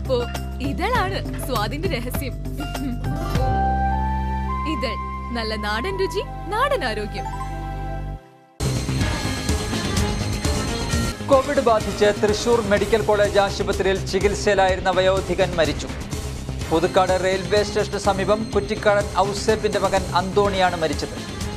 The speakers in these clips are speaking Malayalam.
അപ്പോ ഇതളാണ് സ്വാദിന്റെ രഹസ്യം ഇതൾ നല്ല നാടൻ രുചി നാടൻ ആരോഗ്യം കോവിഡ് ബാധിച്ച് തൃശൂർ മെഡിക്കൽ കോളേജ് ആശുപത്രിയിൽ ചികിത്സയിലായിരുന്ന വയോധികൻ മരിച്ചു പുതുക്കാട് റെയിൽവേ സ്റ്റേഷന് സമീപം കുറ്റിക്കാടൻ ഔസേപ്പിന്റെ മകൻ അന്തോണിയാണ് മരിച്ചത്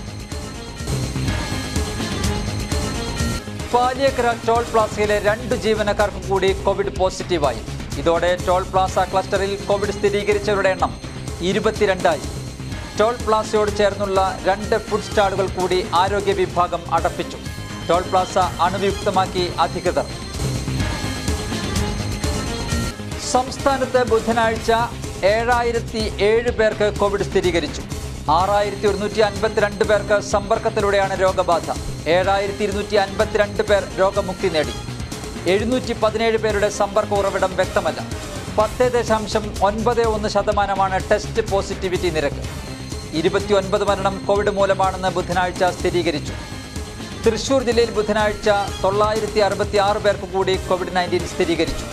പാലിയക്കര ടോൾ പ്ലാസയിലെ രണ്ട് ജീവനക്കാർക്കും കൂടി കോവിഡ് പോസിറ്റീവായി ഇതോടെ ടോൾ പ്ലാസ ക്ലസ്റ്ററിൽ കോവിഡ് സ്ഥിരീകരിച്ചവരുടെ എണ്ണം ഇരുപത്തിരണ്ടായി ടോൾ പ്ലാസയോട് ചേർന്നുള്ള രണ്ട് ഫുഡ് സ്റ്റാളുകൾ കൂടി ആരോഗ്യ വിഭാഗം അടപ്പിച്ചു ടോൾ പ്ലാസ അണുവിയുക്തമാക്കി അധികൃതർ സംസ്ഥാനത്ത് ബുധനാഴ്ച ഏഴായിരത്തി ഏഴ് പേർക്ക് കോവിഡ് സ്ഥിരീകരിച്ചു ആറായിരത്തി ഒരുന്നൂറ്റി അൻപത്തിരണ്ട് പേർക്ക് സമ്പർക്കത്തിലൂടെയാണ് രോഗബാധ ഏഴായിരത്തി ഇരുന്നൂറ്റി അൻപത്തിരണ്ട് പേർ രോഗമുക്തി നേടി എഴുന്നൂറ്റി പതിനേഴ് പേരുടെ സമ്പർക്ക ഉറവിടം വ്യക്തമല്ല പത്ത് ദശാംശം ഒൻപത് ഒന്ന് ശതമാനമാണ് ടെസ്റ്റ് പോസിറ്റിവിറ്റി നിരക്ക് ഇരുപത്തി ഒൻപത് മരണം കോവിഡ് മൂലമാണെന്ന് ബുധനാഴ്ച സ്ഥിരീകരിച്ചു തൃശൂർ ജില്ലയിൽ ബുധനാഴ്ച തൊള്ളായിരത്തി അറുപത്തി ആറ് പേർക്ക് കൂടി കോവിഡ് നയൻറ്റീൻ സ്ഥിരീകരിച്ചു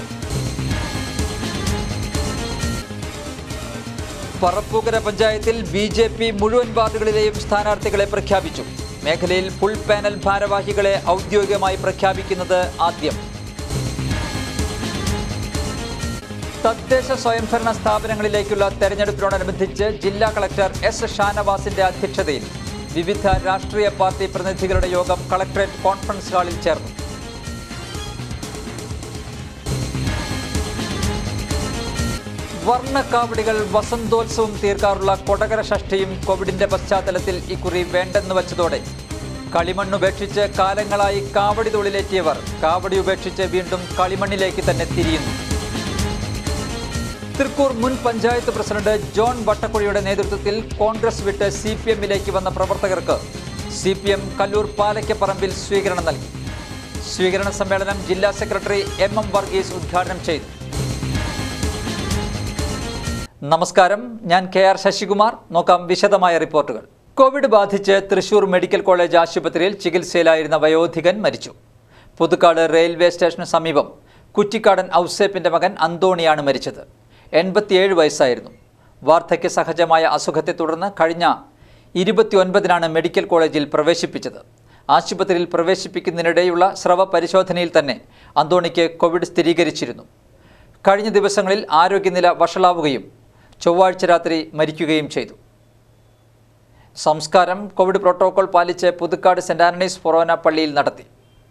പറപ്പൂക്കര പഞ്ചായത്തിൽ ബി ജെ പി മുഴുവൻ വാർഡുകളിലെയും സ്ഥാനാർത്ഥികളെ പ്രഖ്യാപിച്ചു മേഖലയിൽ ഫുൾ പാനൽ ഭാരവാഹികളെ ഔദ്യോഗികമായി പ്രഖ്യാപിക്കുന്നത് ആദ്യം തദ്ദേശ സ്വയംഭരണ സ്ഥാപനങ്ങളിലേക്കുള്ള തെരഞ്ഞെടുപ്പിനോടനുബന്ധിച്ച് ജില്ലാ കളക്ടർ എസ് ഷാനവാസിന്റെ അധ്യക്ഷതയിൽ വിവിധ രാഷ്ട്രീയ പാർട്ടി പ്രതിനിധികളുടെ യോഗം കളക്ടറേറ്റ് കോൺഫറൻസ് ഹാളിൽ ചേർന്നു വർണ്ണക്കാവടികൾ വസന്തോത്സവം തീർക്കാറുള്ള കൊടകര ഷഷ്ഠിയും കോവിഡിന്റെ പശ്ചാത്തലത്തിൽ ഇക്കുറി വേണ്ടെന്ന് വച്ചതോടെ കളിമണ്ണുപേക്ഷിച്ച് കാലങ്ങളായി കാവടി തൊഴിലെത്തിയവർ കാവടി ഉപേക്ഷിച്ച് വീണ്ടും കളിമണ്ണിലേക്ക് തന്നെ തിരിയുന്നു തൃക്കൂർ മുൻ പഞ്ചായത്ത് പ്രസിഡന്റ് ജോൺ വട്ടക്കുഴിയുടെ നേതൃത്വത്തിൽ കോൺഗ്രസ് വിട്ട് സി പി എമ്മിലേക്ക് വന്ന പ്രവർത്തകർക്ക് സി പി എം കല്ലൂർ പാലയ്ക്കപ്പറമ്പിൽ സ്വീകരണം നൽകി സ്വീകരണ സമ്മേളനം ജില്ലാ സെക്രട്ടറി എം എം വർഗീസ് ഉദ്ഘാടനം ചെയ്തു നമസ്കാരം ഞാൻ കെ ആർ ശശികുമാർ നോക്കാം വിശദമായ റിപ്പോർട്ടുകൾ കോവിഡ് ബാധിച്ച് തൃശൂർ മെഡിക്കൽ കോളേജ് ആശുപത്രിയിൽ ചികിത്സയിലായിരുന്ന വയോധികൻ മരിച്ചു പുതുക്കാട് റെയിൽവേ സ്റ്റേഷന് സമീപം കുറ്റിക്കാടൻ ഔസേപ്പിന്റെ മകൻ അന്തോണിയാണ് മരിച്ചത് എൺപത്തിയേഴ് വയസ്സായിരുന്നു വാർദ്ധക്യ സഹജമായ അസുഖത്തെ തുടർന്ന് കഴിഞ്ഞ ഇരുപത്തിയൊൻപതിനാണ് മെഡിക്കൽ കോളേജിൽ പ്രവേശിപ്പിച്ചത് ആശുപത്രിയിൽ പ്രവേശിപ്പിക്കുന്നതിനിടെയുള്ള സ്രവ പരിശോധനയിൽ തന്നെ അന്തോണിക്ക് കോവിഡ് സ്ഥിരീകരിച്ചിരുന്നു കഴിഞ്ഞ ദിവസങ്ങളിൽ ആരോഗ്യനില വഷളാവുകയും ചൊവ്വാഴ്ച രാത്രി മരിക്കുകയും ചെയ്തു സംസ്കാരം കോവിഡ് പ്രോട്ടോകോൾ പാലിച്ച് പുതുക്കാട് സെന്റ് ആന്റണീസ് ഫൊറോന പള്ളിയിൽ നടത്തി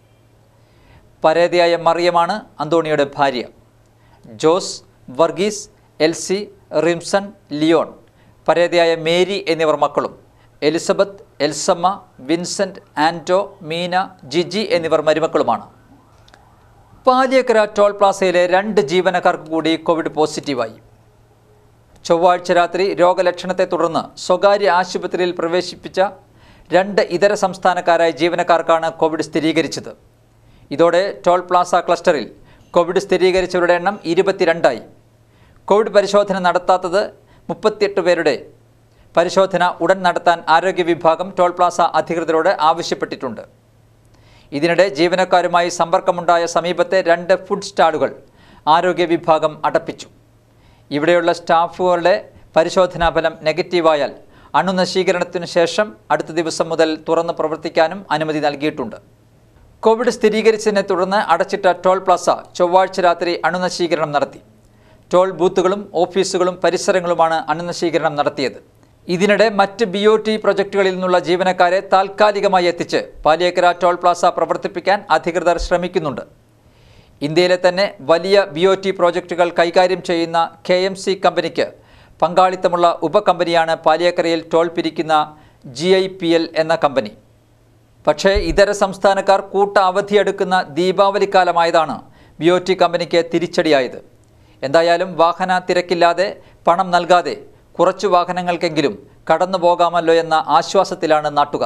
പരേതയായ മറിയമാണ് അന്തോണിയുടെ ഭാര്യ ജോസ് വർഗീസ് എൽസി റിംസൺ ലിയോൺ പരേതയായ മേരി എന്നിവർ മക്കളും എലിസബത്ത് എൽസമ്മ വിൻസെന്റ് ആൻറ്റോ മീന ജിജി എന്നിവർ മരുമക്കളുമാണ് പാലിയക്കര ടോൾ പ്ലാസയിലെ രണ്ട് ജീവനക്കാർക്ക് കൂടി കോവിഡ് പോസിറ്റീവായി ചൊവ്വാഴ്ച രാത്രി രോഗലക്ഷണത്തെ തുടർന്ന് സ്വകാര്യ ആശുപത്രിയിൽ പ്രവേശിപ്പിച്ച രണ്ട് ഇതര സംസ്ഥാനക്കാരായ ജീവനക്കാർക്കാണ് കോവിഡ് സ്ഥിരീകരിച്ചത് ഇതോടെ ടോൾ പ്ലാസ ക്ലസ്റ്ററിൽ കോവിഡ് സ്ഥിരീകരിച്ചവരുടെ എണ്ണം ഇരുപത്തിരണ്ടായി കോവിഡ് പരിശോധന നടത്താത്തത് മുപ്പത്തിയെട്ട് പേരുടെ പരിശോധന ഉടൻ നടത്താൻ ആരോഗ്യ വിഭാഗം ടോൾ പ്ലാസ അധികൃതരോട് ആവശ്യപ്പെട്ടിട്ടുണ്ട് ഇതിനിടെ ജീവനക്കാരുമായി സമ്പർക്കമുണ്ടായ സമീപത്തെ രണ്ട് ഫുഡ് സ്റ്റാളുകൾ ആരോഗ്യ വിഭാഗം അടപ്പിച്ചു ഇവിടെയുള്ള സ്റ്റാഫുകളുടെ പരിശോധനാ ഫലം നെഗറ്റീവായാൽ അണുനശീകരണത്തിനു ശേഷം അടുത്ത ദിവസം മുതൽ തുറന്ന് പ്രവർത്തിക്കാനും അനുമതി നൽകിയിട്ടുണ്ട് കോവിഡ് സ്ഥിരീകരിച്ചതിനെ തുടർന്ന് അടച്ചിട്ട ടോൾ പ്ലാസ ചൊവ്വാഴ്ച രാത്രി അണുനശീകരണം നടത്തി ടോൾ ബൂത്തുകളും ഓഫീസുകളും പരിസരങ്ങളുമാണ് അണുനശീകരണം നടത്തിയത് ഇതിനിടെ മറ്റ് ബി ഒ ടി പ്രൊജക്ടുകളിൽ നിന്നുള്ള ജീവനക്കാരെ താൽക്കാലികമായി എത്തിച്ച് പാലിയേക്കര ടോൾ പ്ലാസ പ്രവർത്തിപ്പിക്കാൻ അധികൃതർ ശ്രമിക്കുന്നുണ്ട് ഇന്ത്യയിലെ തന്നെ വലിയ ബി ഒ ടി പ്രോജക്റ്റുകൾ കൈകാര്യം ചെയ്യുന്ന കെ എം സി കമ്പനിക്ക് പങ്കാളിത്തമുള്ള ഉപകമ്പനിയാണ് പാലിയേക്കരയിൽ ടോൾ പിരിക്കുന്ന ജി ഐ പി എൽ എന്ന കമ്പനി പക്ഷേ ഇതര സംസ്ഥാനക്കാർ കൂട്ട അവധിയെടുക്കുന്ന ദീപാവലിക്കാലമായതാണ് ബി ഒ ടി കമ്പനിക്ക് തിരിച്ചടിയായത് എന്തായാലും വാഹന തിരക്കില്ലാതെ പണം നൽകാതെ കുറച്ചു വാഹനങ്ങൾക്കെങ്കിലും കടന്നു പോകാമല്ലോ എന്ന ആശ്വാസത്തിലാണ് നാട്ടുകാർ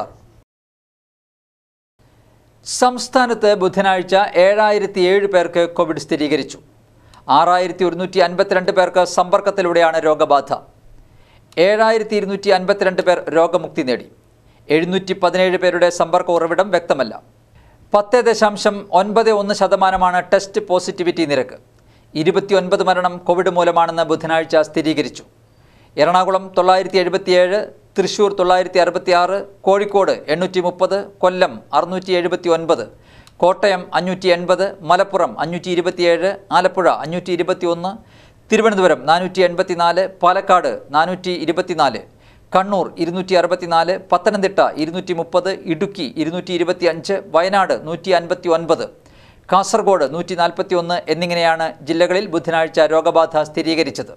സംസ്ഥാനത്ത് ബുധനാഴ്ച ഏഴായിരത്തി ഏഴ് പേർക്ക് കോവിഡ് സ്ഥിരീകരിച്ചു ആറായിരത്തി ഒരുന്നൂറ്റി അൻപത്തിരണ്ട് പേർക്ക് സമ്പർക്കത്തിലൂടെയാണ് രോഗബാധ ഏഴായിരത്തി ഇരുന്നൂറ്റി അൻപത്തിരണ്ട് പേർ രോഗമുക്തി നേടി എഴുന്നൂറ്റി പതിനേഴ് പേരുടെ സമ്പർക്ക ഉറവിടം വ്യക്തമല്ല പത്ത് ദശാംശം ഒൻപത് ഒന്ന് ശതമാനമാണ് ടെസ്റ്റ് പോസിറ്റിവിറ്റി നിരക്ക് ഇരുപത്തിയൊൻപത് മരണം കോവിഡ് മൂലമാണെന്ന് ബുധനാഴ്ച സ്ഥിരീകരിച്ചു എറണാകുളം തൊള്ളായിരത്തി എഴുപത്തിയേഴ് തൃശൂർ തൊള്ളായിരത്തി അറുപത്തിയാറ് കോഴിക്കോട് എണ്ണൂറ്റി മുപ്പത് കൊല്ലം അറുന്നൂറ്റി എഴുപത്തി ഒൻപത് കോട്ടയം അഞ്ഞൂറ്റി എൺപത് മലപ്പുറം അഞ്ഞൂറ്റി ഇരുപത്തിയേഴ് ആലപ്പുഴ അഞ്ഞൂറ്റി ഇരുപത്തി ഒന്ന് തിരുവനന്തപുരം നാനൂറ്റി എൺപത്തിനാല് പാലക്കാട് നാനൂറ്റി ഇരുപത്തിനാല് കണ്ണൂർ ഇരുന്നൂറ്റി അറുപത്തിനാല് പത്തനംതിട്ട ഇരുന്നൂറ്റി മുപ്പത് ഇടുക്കി ഇരുന്നൂറ്റി ഇരുപത്തി അഞ്ച് വയനാട് നൂറ്റി അൻപത്തി ഒൻപത് കാസർഗോഡ് നൂറ്റി നാൽപ്പത്തി ഒന്ന് എന്നിങ്ങനെയാണ് ജില്ലകളിൽ ബുധനാഴ്ച രോഗബാധ സ്ഥിരീകരിച്ചത്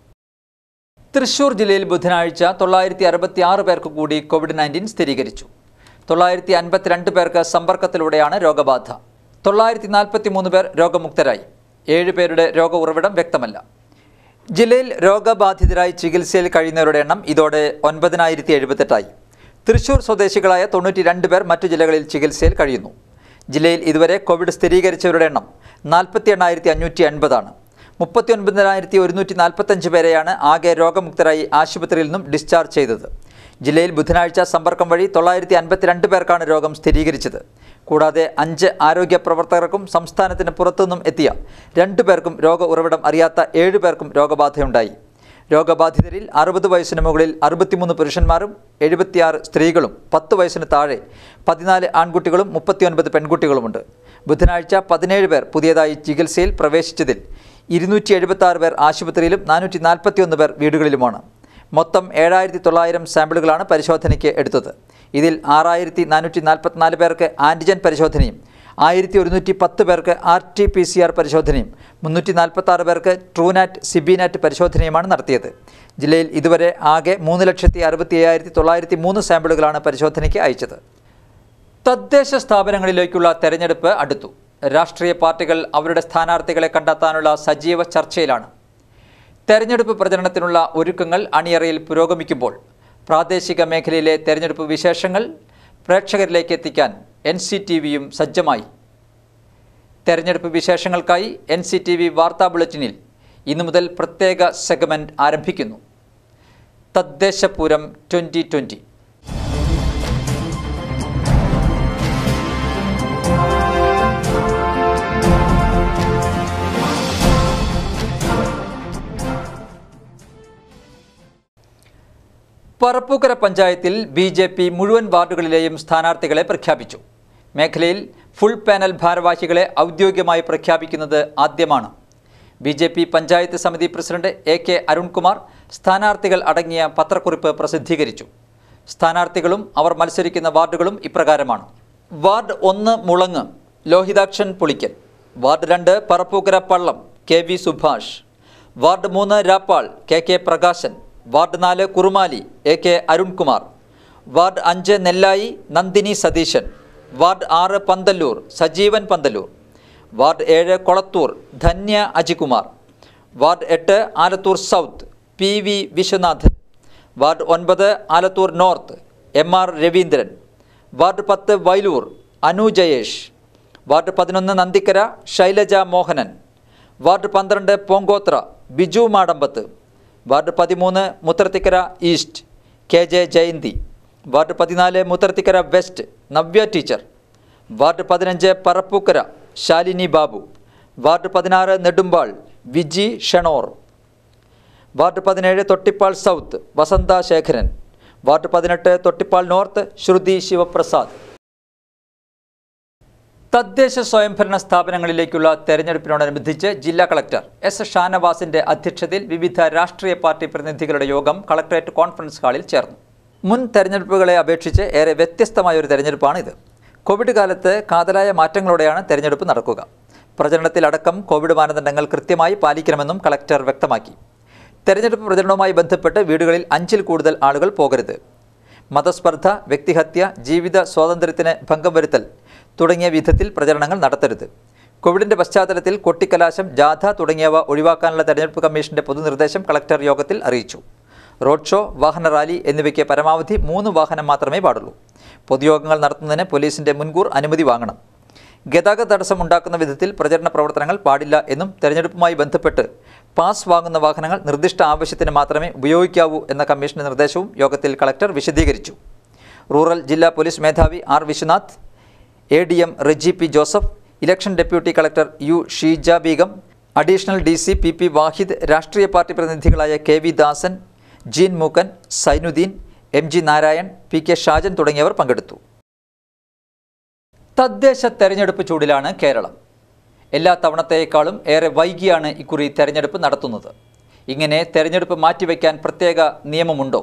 തൃശൂർ ജില്ലയിൽ ബുധനാഴ്ച തൊള്ളായിരത്തി അറുപത്തി ആറ് പേർക്ക് കൂടി കോവിഡ് നയൻറ്റീൻ സ്ഥിരീകരിച്ചു തൊള്ളായിരത്തി അൻപത്തിരണ്ട് പേർക്ക് സമ്പർക്കത്തിലൂടെയാണ് രോഗബാധ തൊള്ളായിരത്തി നാൽപ്പത്തി മൂന്ന് പേർ രോഗമുക്തരായി ഏഴ് പേരുടെ രോഗ ഉറവിടം വ്യക്തമല്ല ജില്ലയിൽ രോഗബാധിതരായി ചികിത്സയിൽ കഴിയുന്നവരുടെ എണ്ണം ഇതോടെ ഒൻപതിനായിരത്തി എഴുപത്തെട്ടായി തൃശൂർ സ്വദേശികളായ തൊണ്ണൂറ്റി രണ്ട് പേർ മറ്റു ജില്ലകളിൽ ചികിത്സയിൽ കഴിയുന്നു ജില്ലയിൽ ഇതുവരെ കോവിഡ് സ്ഥിരീകരിച്ചവരുടെ എണ്ണം നാൽപ്പത്തി എണ്ണായിരത്തി അഞ്ഞൂറ്റി എൺപതാണ് മുപ്പത്തി ഒൻപതിനായിരത്തി ഒരുന്നൂറ്റി നാൽപ്പത്തഞ്ച് പേരെയാണ് ആകെ രോഗമുക്തരായി ആശുപത്രിയിൽ നിന്നും ഡിസ്ചാർജ് ചെയ്തത് ജില്ലയിൽ ബുധനാഴ്ച സമ്പർക്കം വഴി തൊള്ളായിരത്തി അൻപത്തിരണ്ട് പേർക്കാണ് രോഗം സ്ഥിരീകരിച്ചത് കൂടാതെ അഞ്ച് ആരോഗ്യ പ്രവർത്തകർക്കും സംസ്ഥാനത്തിന് പുറത്തുനിന്നും എത്തിയ രണ്ടു പേർക്കും രോഗ ഉറവിടം അറിയാത്ത ഏഴ് പേർക്കും രോഗബാധയുണ്ടായി രോഗബാധിതരിൽ അറുപത് വയസ്സിന് മുകളിൽ അറുപത്തിമൂന്ന് പുരുഷന്മാരും എഴുപത്തിയാറ് സ്ത്രീകളും പത്ത് വയസ്സിന് താഴെ പതിനാല് ആൺകുട്ടികളും മുപ്പത്തിയൊൻപത് പെൺകുട്ടികളുമുണ്ട് ബുധനാഴ്ച പതിനേഴ് പേർ പുതിയതായി ചികിത്സയിൽ പ്രവേശിച്ചതിൽ ഇരുന്നൂറ്റി എഴുപത്തി ആറ് പേർ ആശുപത്രിയിലും നാനൂറ്റി നാൽപ്പത്തിയൊന്ന് പേർ വീടുകളിലുമാണ് മൊത്തം ഏഴായിരത്തി തൊള്ളായിരം സാമ്പിളുകളാണ് പരിശോധനയ്ക്ക് എടുത്തത് ഇതിൽ ആറായിരത്തി നാനൂറ്റി നാൽപ്പത്തിനാല് പേർക്ക് ആൻറ്റിജൻ പരിശോധനയും ആയിരത്തി ഒരുന്നൂറ്റി പത്ത് പേർക്ക് R T P C R പരിശോധനയും മുന്നൂറ്റി നാൽപ്പത്തി ആറ് പേർക്ക് ട്രൂനാറ്റ് സിബിനാറ്റ് പരിശോധനയുമാണ് നടത്തിയത് ജില്ലയിൽ ഇതുവരെ ആകെ മൂന്ന് ലക്ഷത്തി അറുപത്തി അയ്യായിരത്തി തൊള്ളായിരത്തി മൂന്ന് സാമ്പിളുകളാണ് പരിശോധനയ്ക്ക് അയച്ചത് തദ്ദേശ സ്ഥാപനങ്ങളിലേക്കുള്ള തെരഞ്ഞെടുപ്പ് അടുത്തു രാഷ്ട്രീയ പാർട്ടികൾ അവരുടെ സ്ഥാനാർത്ഥികളെ കണ്ടെത്താനുള്ള സജീവ ചർച്ചയിലാണ് തെരഞ്ഞെടുപ്പ് പ്രചരണത്തിനുള്ള ഒരുക്കങ്ങൾ അണിയറയിൽ പുരോഗമിക്കുമ്പോൾ പ്രാദേശിക മേഖലയിലെ തെരഞ്ഞെടുപ്പ് വിശേഷങ്ങൾ പ്രേക്ഷകരിലേക്ക് എത്തിക്കാൻ എൻ സി ടി വിയും സജ്ജമായി തെരഞ്ഞെടുപ്പ് വിശേഷങ്ങൾക്കായി എൻ സി ടി വി വാർത്താ ബുള്ളറ്റിനിൽ ഇന്നു മുതൽ പ്രത്യേക സെഗ്മെന്റ് ആരംഭിക്കുന്നു തദ്ദേശപൂരം ട്വൻ്റി ട്വൻ്റി പറപ്പൂക്കര പഞ്ചായത്തിൽ ബി ജെ പി മുഴുവൻ വാർഡുകളിലെയും സ്ഥാനാർത്ഥികളെ പ്രഖ്യാപിച്ചു മേഖലയിൽ ഫുൾ പാനൽ ഭാരവാഹികളെ ഔദ്യോഗികമായി പ്രഖ്യാപിക്കുന്നത് ആദ്യമാണ് ബി ജെ പി പഞ്ചായത്ത് സമിതി പ്രസിഡന്റ് എ കെ അരുൺകുമാർ സ്ഥാനാർത്ഥികൾ അടങ്ങിയ പത്രക്കുറിപ്പ് പ്രസിദ്ധീകരിച്ചു സ്ഥാനാർത്ഥികളും അവർ മത്സരിക്കുന്ന വാർഡുകളും ഇപ്രകാരമാണ് വാർഡ് ഒന്ന് മുളങ്ങ് ലോഹിതാക്ഷൻ പുളിക്കൽ വാർഡ് രണ്ട് Parappukkara Pallam K V Subhash ward മൂന്ന് Rappal K K Prakashan ward നാല് Kurumali A K Arunkumar ward അഞ്ച് നെല്ലായി നന്ദിനി സതീശൻ വാർഡ് ആറ് പന്തല്ലൂർ സജീവൻ പന്തല്ലൂർ വാർഡ് ഏഴ് കൊളത്തൂർ ധന്യ അജികുമാർ വാർഡ് എട്ട് Alathur south P V Viswanathan ward ഒൻപത് Alathur north M R Raveendran ward പത്ത് വൈലൂർ അനു ജയേഷ് വാർഡ് പതിനൊന്ന് നന്ദിക്കര ശൈലജ മോഹനൻ വാർഡ് പന്ത്രണ്ട് പോങ്കോത്ര ബിജു മാടമ്പത്ത് വാർഡ് പതിമൂന്ന് Mutharthikkara east K J Jayanthi ward പതിനാല് Mutharthikkara west Navya teacher ward പതിനഞ്ച് പറപ്പൂക്കര ശാലിനി ബാബു വാർഡ് പതിനാറ് നെടുമ്പാൾ വിജി ഷെണോർ വാർഡ് പതിനേഴ് തൊട്ടിപ്പാൾ സൗത്ത് വസന്ത ശേഖരൻ വാർഡ് പതിനെട്ട് തൊട്ടിപ്പാൾ നോർത്ത് ശ്രുതി ശിവപ്രസാദ് തദ്ദേശ സ്വയംഭരണ സ്ഥാപനങ്ങളിലേക്കുള്ള തെരഞ്ഞെടുപ്പിനോടനുബന്ധിച്ച് ജില്ലാ കളക്ടർ എസ് ഷാനവാസിന്റെ അധ്യക്ഷതയിൽ വിവിധ രാഷ്ട്രീയ പാർട്ടി പ്രതിനിധികളുടെ യോഗം കളക്ടറേറ്റ് കോൺഫറൻസ് ഹാളിൽ ചേർന്നു മുൻ തെരഞ്ഞെടുപ്പുകളെ അപേക്ഷിച്ച് ഏറെ വ്യത്യസ്തമായ ഒരു തെരഞ്ഞെടുപ്പാണ് ഇത് കോവിഡ് കാലത്ത് കാതലായ മാറ്റങ്ങളോടെയാണ് തെരഞ്ഞെടുപ്പ് നടക്കുക പ്രചരണത്തിലടക്കം കോവിഡ് മാനദണ്ഡങ്ങൾ കൃത്യമായി പാലിക്കണമെന്നും കളക്ടർ വ്യക്തമാക്കി തെരഞ്ഞെടുപ്പ് പ്രചരണവുമായി ബന്ധപ്പെട്ട് വീടുകളിൽ അഞ്ചിൽ കൂടുതൽ ആളുകൾ പോകരുത് മതസ്പർദ്ധ വ്യക്തിഹത്യ ജീവിത സ്വാതന്ത്ര്യത്തിന് ഭംഗം വരുത്തൽ തുടങ്ങിയ വിധത്തിൽ പ്രചരണങ്ങൾ നടത്തരുത് കോവിഡിന്റെ പശ്ചാത്തലത്തിൽ കൊട്ടിക്കലാശം ജാഥ തുടങ്ങിയവ ഒഴിവാക്കാനുള്ള തെരഞ്ഞെടുപ്പ് കമ്മീഷന്റെ പൊതുനിർദ്ദേശം കളക്ടർ യോഗത്തിൽ അറിയിച്ചു റോഡ് ഷോ വാഹന റാലി എന്നിവയ്ക്ക് പരമാവധി മൂന്ന് വാഹനം മാത്രമേ പാടുള്ളൂ പൊതുയോഗങ്ങൾ നടത്തുന്നതിന് പോലീസിന്റെ മുൻകൂർ അനുമതി വാങ്ങണം ഗതാഗത തടസ്സം ഉണ്ടാക്കുന്ന വിധത്തിൽ പ്രചരണ പ്രവർത്തനങ്ങൾ പാടില്ല എന്നും തെരഞ്ഞെടുപ്പുമായി ബന്ധപ്പെട്ട് പാസ് വാങ്ങുന്ന വാഹനങ്ങൾ നിർദ്ദിഷ്ട ആവശ്യത്തിന് മാത്രമേ ഉപയോഗിക്കാവൂ എന്ന കമ്മീഷന്റെ നിർദ്ദേശവും യോഗത്തിൽ കളക്ടർ വിശദീകരിച്ചു റൂറൽ ജില്ലാ പോലീസ് മേധാവി R Viswanath A D M Reji P Joseph election deputy collector U Sheeja Beegum additional D C P P Vahid രാഷ്ട്രീയ പാർട്ടി പ്രതിനിധികളായ K V Dasan Jean Mookkan Sainudheen M G Narayan P K Shajan തുടങ്ങിയവർ പങ്കെടുത്തു തദ്ദേശ തെരഞ്ഞെടുപ്പ് ചൂടിലാണ് കേരളം എല്ലാ തവണത്തേക്കാളും ഏറെ വൈകിയാണ് ഇക്കുറി തെരഞ്ഞെടുപ്പ് നടത്തുന്നത് ഇങ്ങനെ തെരഞ്ഞെടുപ്പ് മാറ്റിവെക്കാൻ പ്രത്യേക നിയമമുണ്ടോ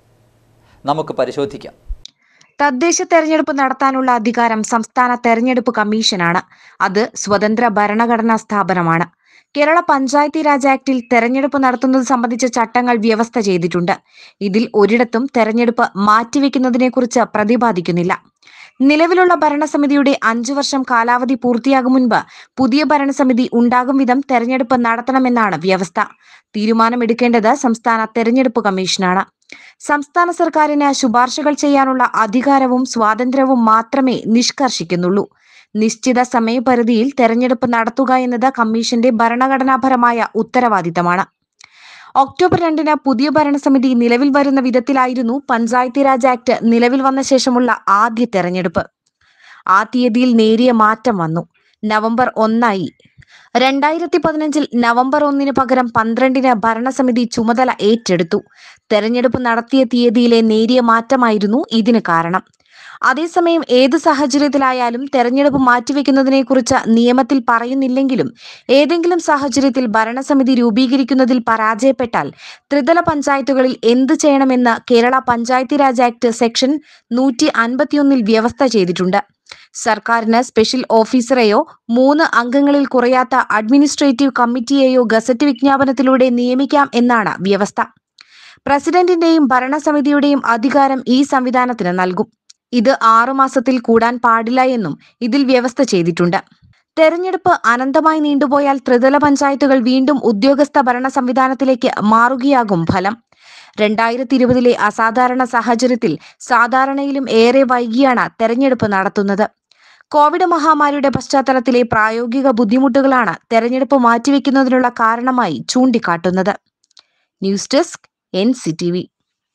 നമുക്ക് പരിശോധിക്കാം തദ്ദേശ തെരഞ്ഞെടുപ്പ് നടത്താനുള്ള അധികാരം സംസ്ഥാന തെരഞ്ഞെടുപ്പ് കമ്മീഷനാണ് അത് സ്വതന്ത്ര ഭരണഘടനാ സ്ഥാപനമാണ് കേരള പഞ്ചായത്തി രാജ് ആക്ടിൽ തെരഞ്ഞെടുപ്പ് നടത്തുന്നത് സംബന്ധിച്ച ചട്ടങ്ങൾ വ്യവസ്ഥ ചെയ്തിട്ടുണ്ട് ഇതിൽ ഒരിടത്തും തെരഞ്ഞെടുപ്പ് മാറ്റിവെക്കുന്നതിനെക്കുറിച്ച് പ്രതിപാദിക്കുന്നില്ല നിലവിലുള്ള ഭരണസമിതിയുടെ അഞ്ചു വർഷം കാലാവധി പൂർത്തിയാകും മുൻപ് പുതിയ ഭരണസമിതി ഉണ്ടാകും വിധം തെരഞ്ഞെടുപ്പ് നടത്തണമെന്നാണ് വ്യവസ്ഥ തീരുമാനമെടുക്കേണ്ടത് സംസ്ഥാന തെരഞ്ഞെടുപ്പ് കമ്മീഷനാണ് സംസ്ഥാന സർക്കാരിന് ശുപാർശകൾ ചെയ്യാനുള്ള അധികാരവും സ്വാതന്ത്ര്യവും മാത്രമേ നിഷ്കർഷിക്കുന്നുള്ളൂ നിശ്ചിത സമയപരിധിയിൽ തെരഞ്ഞെടുപ്പ് നടത്തുക എന്നത് കമ്മീഷന്റെ ഭരണഘടനാപരമായ ഉത്തരവാദിത്തമാണ് ഒക്ടോബർ രണ്ടിന് പുതിയ ഭരണസമിതി നിലവിൽ വരുന്ന വിധത്തിലായിരുന്നു പഞ്ചായത്തി രാജ് ആക്ട് നിലവിൽ വന്ന ശേഷമുള്ള ആദ്യ തെരഞ്ഞെടുപ്പ് ആ തീയതിയിൽ നേരിയ മാറ്റം വന്നു നവംബർ ഒന്നായി രണ്ടായിരത്തി പതിനഞ്ചിൽ നവംബർ ഒന്നിന് പകരം പന്ത്രണ്ടിന് ഭരണസമിതി ചുമതല ഏറ്റെടുത്തു തെരഞ്ഞെടുപ്പ് നടത്തിയ തീയതിയിലെ നേരിയ മാറ്റമായിരുന്നു ഇതിന് കാരണം അതേസമയം ഏത് സാഹചര്യത്തിലായാലും തെരഞ്ഞെടുപ്പ് മാറ്റിവെക്കുന്നതിനെക്കുറിച്ച് നിയമത്തിൽ പറയുന്നില്ലെങ്കിലും ഏതെങ്കിലും സാഹചര്യത്തിൽ ഭരണസമിതി രൂപീകരിക്കുന്നതിൽ പരാജയപ്പെട്ടാൽ ത്രിതല പഞ്ചായത്തുകളിൽ എന്ത് ചെയ്യണമെന്ന് കേരള പഞ്ചായത്തി രാജ് ആക്ട് സെക്ഷൻ നൂറ്റി അൻപത്തിയൊന്നിൽ വ്യവസ്ഥ ചെയ്തിട്ടുണ്ട് സർക്കാരിന് സ്പെഷ്യൽ ഓഫീസറെയോ മൂന്ന് അംഗങ്ങളിൽ കുറയാത്ത അഡ്മിനിസ്ട്രേറ്റീവ് കമ്മിറ്റിയെയോ ഗസറ്റ് വിജ്ഞാപനത്തിലൂടെ നിയമിക്കാം എന്നാണ് വ്യവസ്ഥ പ്രസിഡന്റിന്റെയും ഭരണസമിതിയുടെയും അധികാരം ഈ സംവിധാനത്തിന് നൽകും ഇത് ആറുമാസത്തിൽ കൂടാൻ പാടില്ല എന്നും ഇതിൽ വ്യവസ്ഥ ചെയ്തിട്ടുണ്ട് തെരഞ്ഞെടുപ്പ് അനന്തമായി നീണ്ടുപോയാൽ ത്രിതല പഞ്ചായത്തുകൾ വീണ്ടും ഉദ്യോഗസ്ഥ ഭരണ സംവിധാനത്തിലേക്ക് മാറുകയാകും ഫലം രണ്ടായിരത്തി ഇരുപതിലെ അസാധാരണ സാഹചര്യത്തിൽ സാധാരണയിലും ഏറെ വൈകിയാണ് തെരഞ്ഞെടുപ്പ് നടത്തുന്നത് കോവിഡ് മഹാമാരിയുടെ പശ്ചാത്തലത്തിലെ പ്രായോഗിക ബുദ്ധിമുട്ടുകളാണ് തെരഞ്ഞെടുപ്പ് മാറ്റിവെക്കുന്നതിനുള്ള കാരണമായി ചൂണ്ടിക്കാട്ടുന്നത് news desk N C T V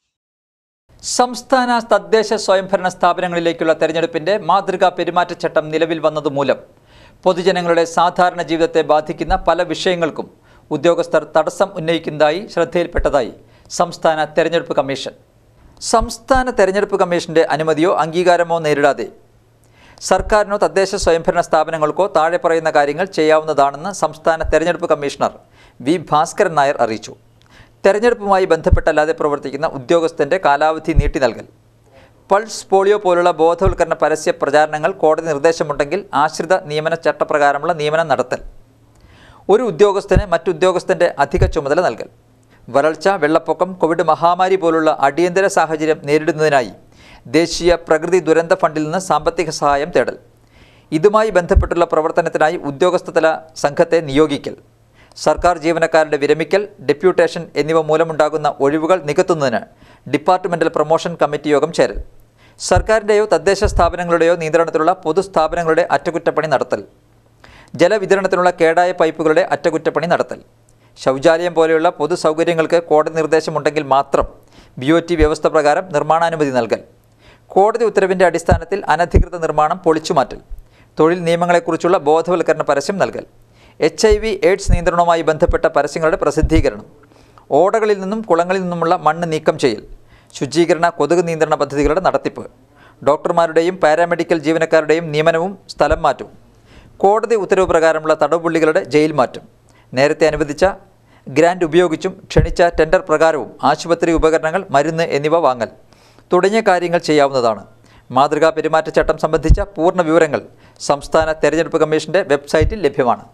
സംസ്ഥാന തദ്ദേശ സ്വയംഭരണ സ്ഥാപനങ്ങളിലേക്കുള്ള തെരഞ്ഞെടുപ്പിന്റെ മാതൃകാ പെരുമാറ്റച്ചട്ടം നിലവിൽ വന്നതുമൂലം പൊതുജനങ്ങളുടെ സാധാരണ ജീവിതത്തെ ബാധിക്കുന്ന പല വിഷയങ്ങൾക്കും ഉദ്യോഗസ്ഥർ തടസ്സം ഉന്നയിക്കുന്നതായി ശ്രദ്ധയിൽപ്പെട്ടതായി സംസ്ഥാന തെരഞ്ഞെടുപ്പ് കമ്മീഷൻ സംസ്ഥാന തെരഞ്ഞെടുപ്പ് കമ്മീഷന്റെ അനുമതിയോ അംഗീകാരമോ നേരിടാതെ സർക്കാരിനോ തദ്ദേശ സ്വയംഭരണ സ്ഥാപനങ്ങൾക്കോ താഴെ പറയുന്ന കാര്യങ്ങൾ ചെയ്യാവുന്നതാണെന്ന് സംസ്ഥാന തെരഞ്ഞെടുപ്പ് കമ്മീഷണർ വി ഭാസ്കരൻ നായർ അറിയിച്ചു തെരഞ്ഞെടുപ്പുമായി ബന്ധപ്പെട്ടല്ലാതെ പ്രവർത്തിക്കുന്ന ഉദ്യോഗസ്ഥന്റെ കാലാവധി നീട്ടി നൽകൽ പൾസ് പോളിയോ പോലുള്ള ബോധവൽക്കരണ പരസ്യ പ്രചാരണങ്ങൾ കോടതി നിർദ്ദേശമുണ്ടെങ്കിൽ ആശ്രിത നിയമന ചട്ടപ്രകാരമുള്ള നിയമനം നടത്തൽ ഒരു ഉദ്യോഗസ്ഥന് മറ്റുദ്യോഗസ്ഥന്റെ അധിക ചുമതല നൽകൽ വരൾച്ച വെള്ളപ്പൊക്കം കോവിഡ് മഹാമാരി പോലുള്ള അടിയന്തര സാഹചര്യം നേരിടുന്നതിനായി ദേശീയ പ്രകൃതി ദുരന്ത ഫണ്ടിൽ നിന്ന് സാമ്പത്തിക സഹായം തേടൽ ഇതുമായി ബന്ധപ്പെട്ടുള്ള പ്രവർത്തനത്തിനായി ഉദ്യോഗസ്ഥതല സംഘത്തെ നിയോഗിക്കൽ സർക്കാർ ജീവനക്കാരുടെ വിരമിക്കൽ ഡെപ്യൂട്ടേഷൻ എന്നിവ മൂലമുണ്ടാകുന്ന ഒഴിവുകൾ നികത്തുന്നതിന് ഡിപ്പാർട്ട്മെന്റൽ പ്രൊമോഷൻ കമ്മിറ്റി യോഗം ചേരൽ സർക്കാരിൻ്റെയോ തദ്ദേശ സ്ഥാപനങ്ങളുടെയോ നിയന്ത്രണത്തിലുള്ള പൊതുസ്ഥാപനങ്ങളുടെ അറ്റകുറ്റപ്പണി നടത്തൽ ജലവിതരണത്തിനുള്ള കേടായ പൈപ്പുകളുടെ അറ്റകുറ്റപ്പണി നടത്തൽ ശൗചാലയം പോലെയുള്ള പൊതു സൗകര്യങ്ങൾക്ക് കോടതി നിർദ്ദേശമുണ്ടെങ്കിൽ മാത്രം ബി ഒ ടി വ്യവസ്ഥ പ്രകാരം നിർമ്മാണാനുമതി നൽകൽ കോടതി ഉത്തരവിൻ്റെ അടിസ്ഥാനത്തിൽ അനധികൃത നിർമ്മാണം പൊളിച്ചുമാറ്റൽ തൊഴിൽ നിയമങ്ങളെക്കുറിച്ചുള്ള ബോധവൽക്കരണ പരസ്യം നൽകൽ എച്ച് ഐ വി എയ്ഡ്സ് നിയന്ത്രണവുമായി ബന്ധപ്പെട്ട പരസ്യങ്ങളുടെ പ്രസിദ്ധീകരണം ഓടകളിൽ നിന്നും കുളങ്ങളിൽ നിന്നുമുള്ള മണ്ണ് നീക്കം ചെയ്യൽ ശുചീകരണ കൊതുക് നിയന്ത്രണ പദ്ധതികളുടെ നടത്തിപ്പ് ഡോക്ടർമാരുടെയും പാരാമെഡിക്കൽ ജീവനക്കാരുടെയും നിയമനവും സ്ഥലം മാറ്റവും കോടതി ഉത്തരവ് പ്രകാരമുള്ള തടവുപുള്ളികളുടെ ജയിൽ മാറ്റം നേരത്തെ അനുവദിച്ച ഗ്രാന്റ് ഉപയോഗിച്ചും ക്ഷണിച്ച ടെൻഡർ പ്രകാരവും ആശുപത്രി ഉപകരണങ്ങൾ മരുന്ന് എന്നിവ വാങ്ങൽ തുടങ്ങിയ കാര്യങ്ങൾ ചെയ്യാവുന്നതാണ് മാതൃകാ പെരുമാറ്റച്ചട്ടം സംബന്ധിച്ച പൂർണ്ണ വിവരങ്ങൾ സംസ്ഥാന തെരഞ്ഞെടുപ്പ് കമ്മീഷന്റെ വെബ്സൈറ്റിൽ ലഭ്യമാണ്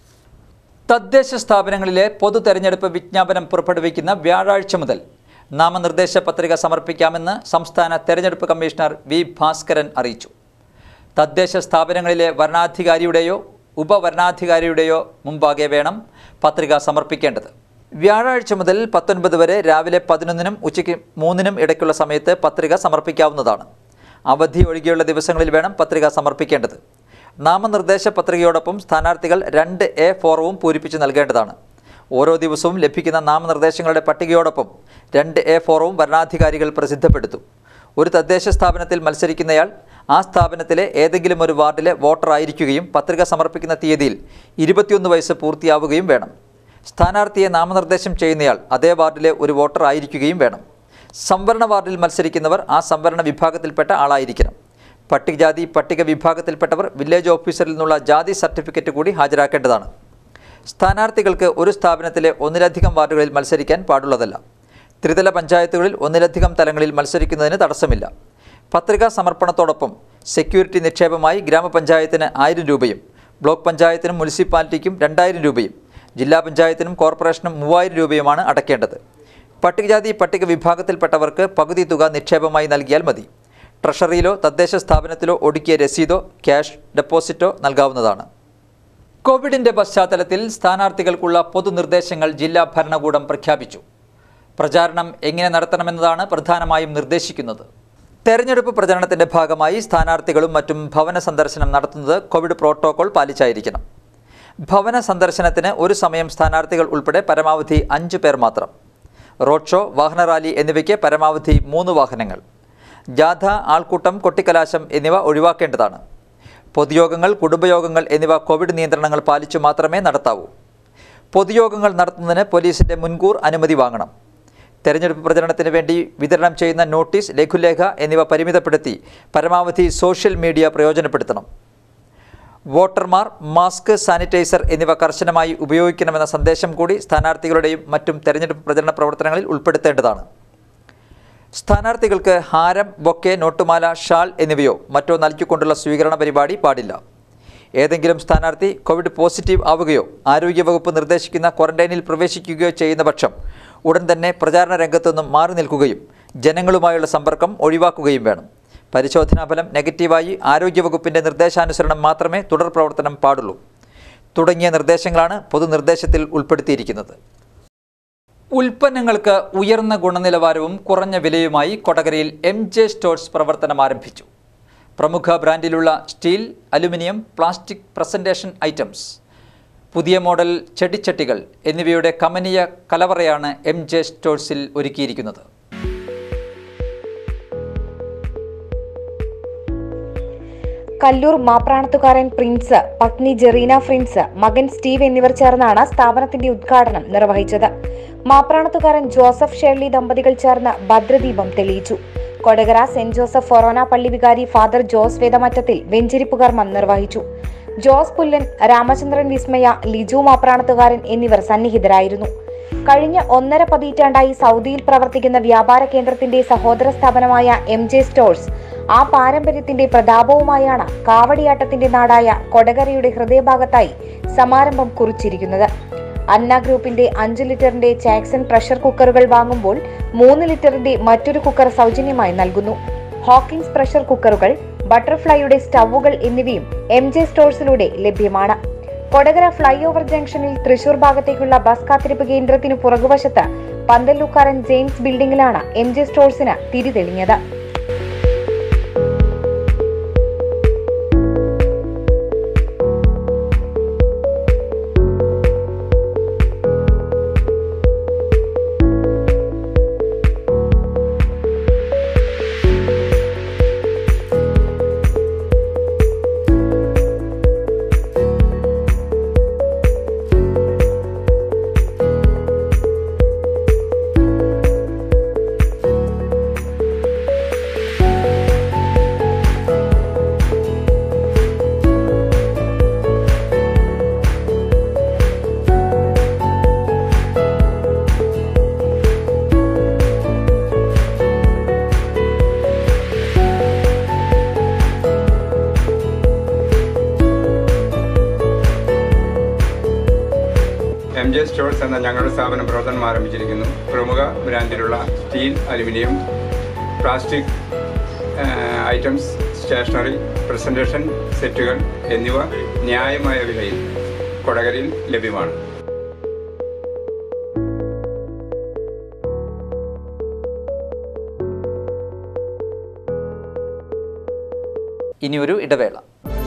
തദ്ദേശ സ്ഥാപനങ്ങളിലെ പൊതു തെരഞ്ഞെടുപ്പ് വിജ്ഞാപനം പുറപ്പെടുവിക്കുന്ന വ്യാഴാഴ്ച മുതൽ നാമനിർദ്ദേശ പത്രിക സമർപ്പിക്കാമെന്ന് സംസ്ഥാന തെരഞ്ഞെടുപ്പ് കമ്മീഷണർ വി ഭാസ്കരൻ അറിയിച്ചു തദ്ദേശ സ്ഥാപനങ്ങളിലെ വരണാധികാരിയുടെയോ ഉപവരണാധികാരിയുടെയോ മുമ്പാകെ വേണം പത്രിക സമർപ്പിക്കേണ്ടത് വ്യാഴാഴ്ച മുതൽ പത്തൊൻപത് വരെ രാവിലെ പതിനൊന്നിനും ഉച്ചയ്ക്ക് മൂന്നിനും ഇടയ്ക്കുള്ള സമയത്ത് പത്രിക സമർപ്പിക്കാവുന്നതാണ് അവധി ഒഴികെയുള്ള ദിവസങ്ങളിൽ വേണം പത്രിക സമർപ്പിക്കേണ്ടത് നാമനിർദ്ദേശ പത്രികയോടൊപ്പം സ്ഥാനാർത്ഥികൾ രണ്ട് എ ഫോറവും പൂരിപ്പിച്ച് നൽകേണ്ടതാണ് ഓരോ ദിവസവും ലഭിക്കുന്ന നാമനിർദ്ദേശങ്ങളുടെ പട്ടികയോടൊപ്പം രണ്ട് എ ഫോറവും വരണാധികാരികൾ പ്രസിദ്ധപ്പെടുത്തും ഒരു തദ്ദേശ സ്ഥാപനത്തിൽ മത്സരിക്കുന്നയാൾ ആ സ്ഥാപനത്തിലെ ഏതെങ്കിലും ഒരു വാർഡിലെ വോട്ടർ ആയിരിക്കുകയും പത്രിക സമർപ്പിക്കുന്ന തീയതിയിൽ ഇരുപത്തിയൊന്ന് വയസ്സ് പൂർത്തിയാവുകയും വേണം സ്ഥാനാർത്ഥിയെ നാമനിർദ്ദേശം ചെയ്യുന്നയാൾ അതേ വാർഡിലെ ഒരു വോട്ടർ ആയിരിക്കുകയും വേണം സംവരണ വാർഡിൽ മത്സരിക്കുന്നവർ ആ സംവരണ വിഭാഗത്തിൽപ്പെട്ട ആളായിരിക്കണം പട്ടികജാതി പട്ടിക വിഭാഗത്തിൽപ്പെട്ടവർ വില്ലേജ് ഓഫീസറിൽ നിന്നുള്ള ജാതി സർട്ടിഫിക്കറ്റ് കൂടി ഹാജരാക്കേണ്ടതാണ് സ്ഥാനാർത്ഥികൾക്ക് ഒരു സ്ഥാപനത്തിലെ ഒന്നിലധികം വാർഡുകളിൽ മത്സരിക്കാൻ പാടുള്ളതല്ല ത്രിതല പഞ്ചായത്തുകളിൽ ഒന്നിലധികം തലങ്ങളിൽ മത്സരിക്കുന്നതിന് തടസ്സമില്ല പത്രികാ സമർപ്പണത്തോടൊപ്പം സെക്യൂരിറ്റി നിക്ഷേപമായി ഗ്രാമപഞ്ചായത്തിന് ആയിരം രൂപയും ബ്ലോക്ക് പഞ്ചായത്തിനും മുനിസിപ്പാലിറ്റിക്കും രണ്ടായിരം രൂപയും ജില്ലാ പഞ്ചായത്തിനും കോർപ്പറേഷനും മൂവായിരം രൂപയുമാണ് അടയ്ക്കേണ്ടത് പട്ടികജാതി പട്ടിക വിഭാഗത്തിൽപ്പെട്ടവർക്ക് പകുതി തുക നിക്ഷേപമായി നൽകിയാൽ മതി ട്രഷറിയിലോ തദ്ദേശ സ്ഥാപനത്തിലോ ഒടുക്കിയ രസീതോ ക്യാഷ് ഡെപ്പോസിറ്റോ നൽകാവുന്നതാണ് കോവിഡിന്റെ പശ്ചാത്തലത്തിൽ സ്ഥാനാർത്ഥികൾക്കുള്ള പൊതുനിർദ്ദേശങ്ങൾ ജില്ലാ ഭരണകൂടം പ്രഖ്യാപിച്ചു പ്രചാരണം എങ്ങനെ നടത്തണമെന്നതാണ് പ്രധാനമായും നിർദ്ദേശിക്കുന്നത് തെരഞ്ഞെടുപ്പ് പ്രചരണത്തിന്റെ ഭാഗമായി സ്ഥാനാർത്ഥികളും മറ്റും ഭവന സന്ദർശനം നടത്തുന്നത് കോവിഡ് പ്രോട്ടോകോൾ പാലിച്ചായിരിക്കണം ഭവന സന്ദർശനത്തിന് ഒരു സമയം സ്ഥാനാർത്ഥികൾ ഉൾപ്പെടെ പരമാവധി അഞ്ച് പേർ മാത്രം റോഡ് ഷോ വാഹന റാലി എന്നിവയ്ക്ക് പരമാവധി മൂന്ന് വാഹനങ്ങൾ ജാഥ ആൾക്കൂട്ടം കൊട്ടിക്കലാശം എന്നിവ ഒഴിവാക്കേണ്ടതാണ് പൊതുയോഗങ്ങൾ കുടുംബയോഗങ്ങൾ എന്നിവ കോവിഡ് നിയന്ത്രണങ്ങൾ പാലിച്ചു മാത്രമേ നടത്താവൂ പൊതുയോഗങ്ങൾ നടത്തുന്നതിന് പോലീസിന്റെ മുൻകൂർ അനുമതി വാങ്ങണം തെരഞ്ഞെടുപ്പ് പ്രചരണത്തിന് വേണ്ടി വിതരണം ചെയ്യുന്ന നോട്ടീസ് ലഘുലേഖ എന്നിവ പരിമിതപ്പെടുത്തി പരമാവധി സോഷ്യൽ മീഡിയ പ്രയോജനപ്പെടുത്തണം വോട്ടർമാർ മാസ്ക് സാനിറ്റൈസർ എന്നിവ കർശനമായി ഉപയോഗിക്കണമെന്ന സന്ദേശം കൂടി സ്ഥാനാർത്ഥികളുടെയും മറ്റും തെരഞ്ഞെടുപ്പ് പ്രചരണ പ്രവർത്തനങ്ങളിൽ ഉൾപ്പെടുത്തേണ്ടതാണ് സ്ഥാനാർത്ഥികൾക്ക് ഹാരം ബൊക്കെ നോട്ടുമാല ഷാൾ എന്നിവയോ മറ്റോ നൽകിക്കൊണ്ടുള്ള സ്വീകരണ പരിപാടി പാടില്ല ഏതെങ്കിലും സ്ഥാനാർത്ഥി കോവിഡ് പോസിറ്റീവ് ആവുകയോ ആരോഗ്യവകുപ്പ് നിർദ്ദേശിക്കുന്ന ക്വാറന്റൈനിൽ പ്രവേശിക്കുകയോ ചെയ്യുന്ന പക്ഷം ഉടൻ തന്നെ പ്രചാരണ രംഗത്തു നിന്നും മാറി നിൽക്കുകയും ജനങ്ങളുമായുള്ള സമ്പർക്കം ഒഴിവാക്കുകയും വേണം പരിശോധനാ ഫലം നെഗറ്റീവായി ആരോഗ്യവകുപ്പിന്റെ നിർദ്ദേശാനുസരണം മാത്രമേ തുടർ പ്രവർത്തനം പാടുള്ളൂ തുടങ്ങിയ നിർദ്ദേശങ്ങളാണ് പൊതുനിർദ്ദേശത്തിൽ ഉൾപ്പെടുത്തിയിരിക്കുന്നത് ഉൽപ്പന്നങ്ങൾക്ക് ഉയർന്ന ഗുണനിലവാരവും കുറഞ്ഞ വിലയുമായി കൊടകരയിൽ എം ജെ സ്റ്റോഴ്സ് പ്രവർത്തനം ആരംഭിച്ചു പ്രമുഖ ബ്രാൻഡിലുള്ള steel aluminium plastic presentation items പുതിയ മോഡൽ ചെടിച്ചട്ടികൾ എന്നിവയുടെ കമനീയ കലവറയാണ് എം ജെ സ്റ്റോഴ്സിൽ ഒരുക്കിയിരിക്കുന്നത് കല്ലൂർ മാപ്രാണത്തുകാരൻ പ്രിൻസ് പത്നി ജെറീന പ്രിൻസ് മകൻ സ്റ്റീവ് എന്നിവർ ചേർന്നാണ് സ്ഥാപനത്തിന്റെ ഉദ്ഘാടനം നിർവഹിച്ചത് മാപ്രാണത്തുകാരൻ ജോസഫ് ഷേർലി ദമ്പതികൾ ചേർന്ന് ഭദ്രദീപം തെളിയിച്ചു കൊടകര സെന്റ് ജോസഫ് ഫൊറോന പള്ളി വികാരി ഫാദർ ജോസ് വേദമറ്റത്തിൽ വെഞ്ചരിപ്പ് കർമ്മം നിർവഹിച്ചു ജോസ് പുല്ലൻ രാമചന്ദ്രൻ വിസ്മയ ലിജു മാപ്രാണത്തുകാരൻ എന്നിവർ സന്നിഹിതരായിരുന്നു കഴിഞ്ഞ ഒന്നര പതിറ്റാണ്ടായി സൗദിയിൽ പ്രവർത്തിക്കുന്ന വ്യാപാര കേന്ദ്രത്തിന്റെ സഹോദര സ്ഥാപനമായ എം ജെ സ്റ്റോഴ്സ് ആ പാരമ്പര്യത്തിന്റെ പ്രതാപവുമായാണ് കാവടിയാട്ടത്തിന്റെ നാടായ കൊടകരയുടെ ഹൃദയഭാഗത്തായി സമാരംഭം കുറിച്ചിരിക്കുന്നത് അന്ന ഗ്രൂപ്പിന്റെ അഞ്ച് ലിറ്ററിന്റെ ചാക്സൺ പ്രഷർ കുക്കറുകൾ വാങ്ങുമ്പോൾ മൂന്ന് ലിറ്ററിന്റെ മറ്റൊരു കുക്കർ സൗജന്യമായി നൽകുന്നു ഹോക്കിൻസ് പ്രഷർ കുക്കറുകൾ ബട്ടർഫ്ലൈയുടെ സ്റ്റൗവുകൾ എന്നിവയും എം ജെ സ്റ്റോഴ്സിലൂടെ ലഭ്യമാണ് കൊടകര ഫ്ലൈ ഓവർ ജംഗ്ഷനിൽ തൃശൂർ ഭാഗത്തേക്കുള്ള ബസ് കാത്തിരിപ്പ് കേന്ദ്രത്തിന് പുറകുവശത്ത് പന്തല്ലൂക്കാരൻ ജെയിംസ് ബിൽഡിംഗിലാണ് എം ജെ സ്റ്റോഴ്സിന് തിരിതെളിഞ്ഞത് എം ജെ സ്റ്റോഴ്സ് എന്ന ഞങ്ങളുടെ സ്ഥാപനം പ്രവർത്തനം ആരംഭിച്ചിരിക്കുന്നു പ്രമുഖ ബ്രാൻഡിലുള്ള steel aluminium plastic items stationery presentation സെറ്റുകൾ എന്നിവ ന്യായമായ വിലയിൽ കൊടകരയിൽ ലഭ്യമാണ് ഇനിയൊരു ഇടവേള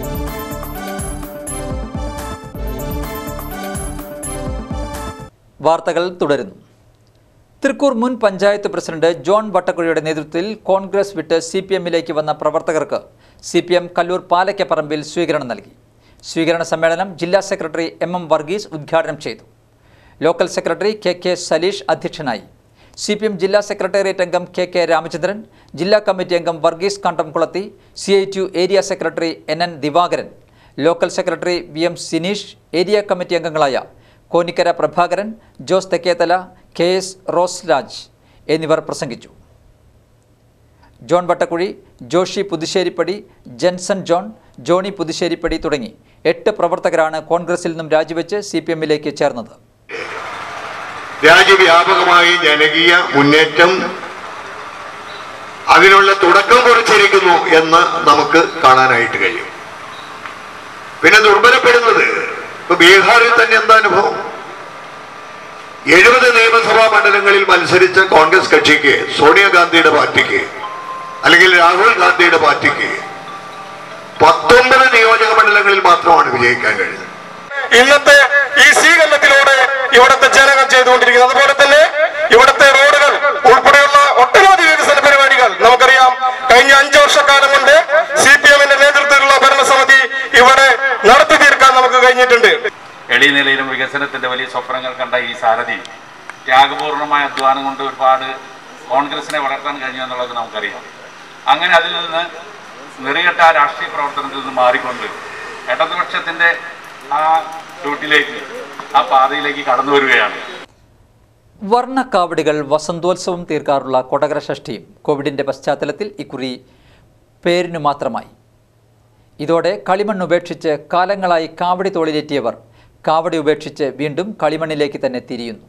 വാർത്തകൾ തുടരുന്നു തൃക്കൂർ മുൻ പഞ്ചായത്ത് പ്രസിഡന്റ് ജോൺ വട്ടക്കുഴിയുടെ നേതൃത്വത്തിൽ കോൺഗ്രസ് വിട്ട് സി പി എമ്മിലേക്ക് വന്ന പ്രവർത്തകർക്ക് സി പി എം കല്ലൂർ പാലക്കപ്പറമ്പിൽ സ്വീകരണം നൽകി സ്വീകരണ സമ്മേളനം ജില്ലാ സെക്രട്ടറി എം എം വർഗീസ് ഉദ്ഘാടനം ചെയ്തു local secretary K K Saleesh അധ്യക്ഷനായി സി പി എം ജില്ലാ സെക്രട്ടേറിയറ്റ് അംഗം കെ കെ രാമചന്ദ്രൻ ജില്ലാ കമ്മിറ്റി അംഗം Varghese Kandamkulathi C I T area secretary N N Divakaran local secretary V M Sineesh area committee അംഗങ്ങളായ കോനിക്കര പ്രഭാകരൻ ജോസ് തെക്കേത്തല കെ എസ് റോസ്രാജ് എന്നിവർ പ്രസംഗിച്ചു ജോൺ വട്ടക്കുഴി ജോഷി പുതുശ്ശേരിപ്പടി ജെൻസൺ ജോൺ ജോണി പുതുശ്ശേരിപ്പടി തുടങ്ങി എട്ട് പ്രവർത്തകരാണ് കോൺഗ്രസിൽ നിന്നും രാജിവെച്ച് സി പി എമ്മിലേക്ക് ചേർന്നത് രാജ്യവ്യാപകമായി ജനകീയ മുന്നേറ്റം അതിനുള്ള തുടക്കം കുറിച്ചിരിക്കുന്നു എന്ന് നമുക്ക് കാണാനായിട്ട് കഴിയും പിന്നെ ദുർബലപ്പെടുന്നത് ഇപ്പൊ ബീഹാറിൽ തന്നെ എന്താ അനുഭവം എഴുപത് നിയമസഭാ മണ്ഡലങ്ങളിൽ മത്സരിച്ച കോൺഗ്രസ് കക്ഷിക്ക് സോണിയാഗാന്ധിയുടെ പാർട്ടിക്ക് അല്ലെങ്കിൽ രാഹുൽ ഗാന്ധിയുടെ പാർട്ടിക്ക് പത്തൊമ്പത് നിയോജക മണ്ഡലങ്ങളിൽ മാത്രമാണ് വിജയിക്കാൻ കഴിഞ്ഞത് ഇന്നത്തെ ഈ സ്വീകരണത്തിലൂടെ ഇവിടുത്തെ ജനങ്ങൾ ചെയ്തുകൊണ്ടിരിക്കുന്നത് അതുപോലെ തന്നെ ഇവിടുത്തെ റോഡുകൾ ഉൾപ്പെടെയുള്ള ഒട്ടനവധി വികസന പരിപാടികൾ നമുക്കറിയാം കഴിഞ്ഞ അഞ്ചു വർഷക്കാലം കൊണ്ട് സി പി എമ്മിന്റെ നേതൃത്വത്തിലുള്ള ഭരണസമിതി ഇവിടെ നടത്തി തീർക്കാൻ നമുക്ക് കഴിഞ്ഞിട്ടുണ്ട് എളിയ നിലയിലും വികസനത്തിന്റെ വലിയ സ്വപ്നങ്ങൾ കണ്ട ഈ സാരഥി ത്യാഗപൂർണമായ അധ്വാനം കൊണ്ട് ഒരുപാട് കോൺഗ്രസിനെ വളർത്താൻ കഴിഞ്ഞു എന്നുള്ളത് നമുക്കറിയാം അങ്ങനെ അതിൽ നിന്ന് നെറികെട്ട ആ രാഷ്ട്രീയ പ്രവർത്തനത്തിൽ നിന്ന് മാറിക്കൊണ്ട് ഇടതുപക്ഷത്തിന്റെ ആ റൂട്ടിലേക്ക് ആ പാതയിലേക്ക് കടന്നു വരികയാണ് വർണ്ണക്കാവടികൾ വസന്തോത്സവം തീർക്കാറുള്ള കൊടകര ഷഷ്ഠിയും കോവിഡിൻ്റെ പശ്ചാത്തലത്തിൽ ഇക്കുറി പേരിനു മാത്രമായി ഇതോടെ കളിമണ്ണ് ഉപേക്ഷിച്ച് കാലങ്ങളായി കാവടി തോളിലേറ്റിയവർ കാവടി ഉപേക്ഷിച്ച് വീണ്ടും കളിമണ്ണിലേക്ക് തന്നെ തിരിയുന്നു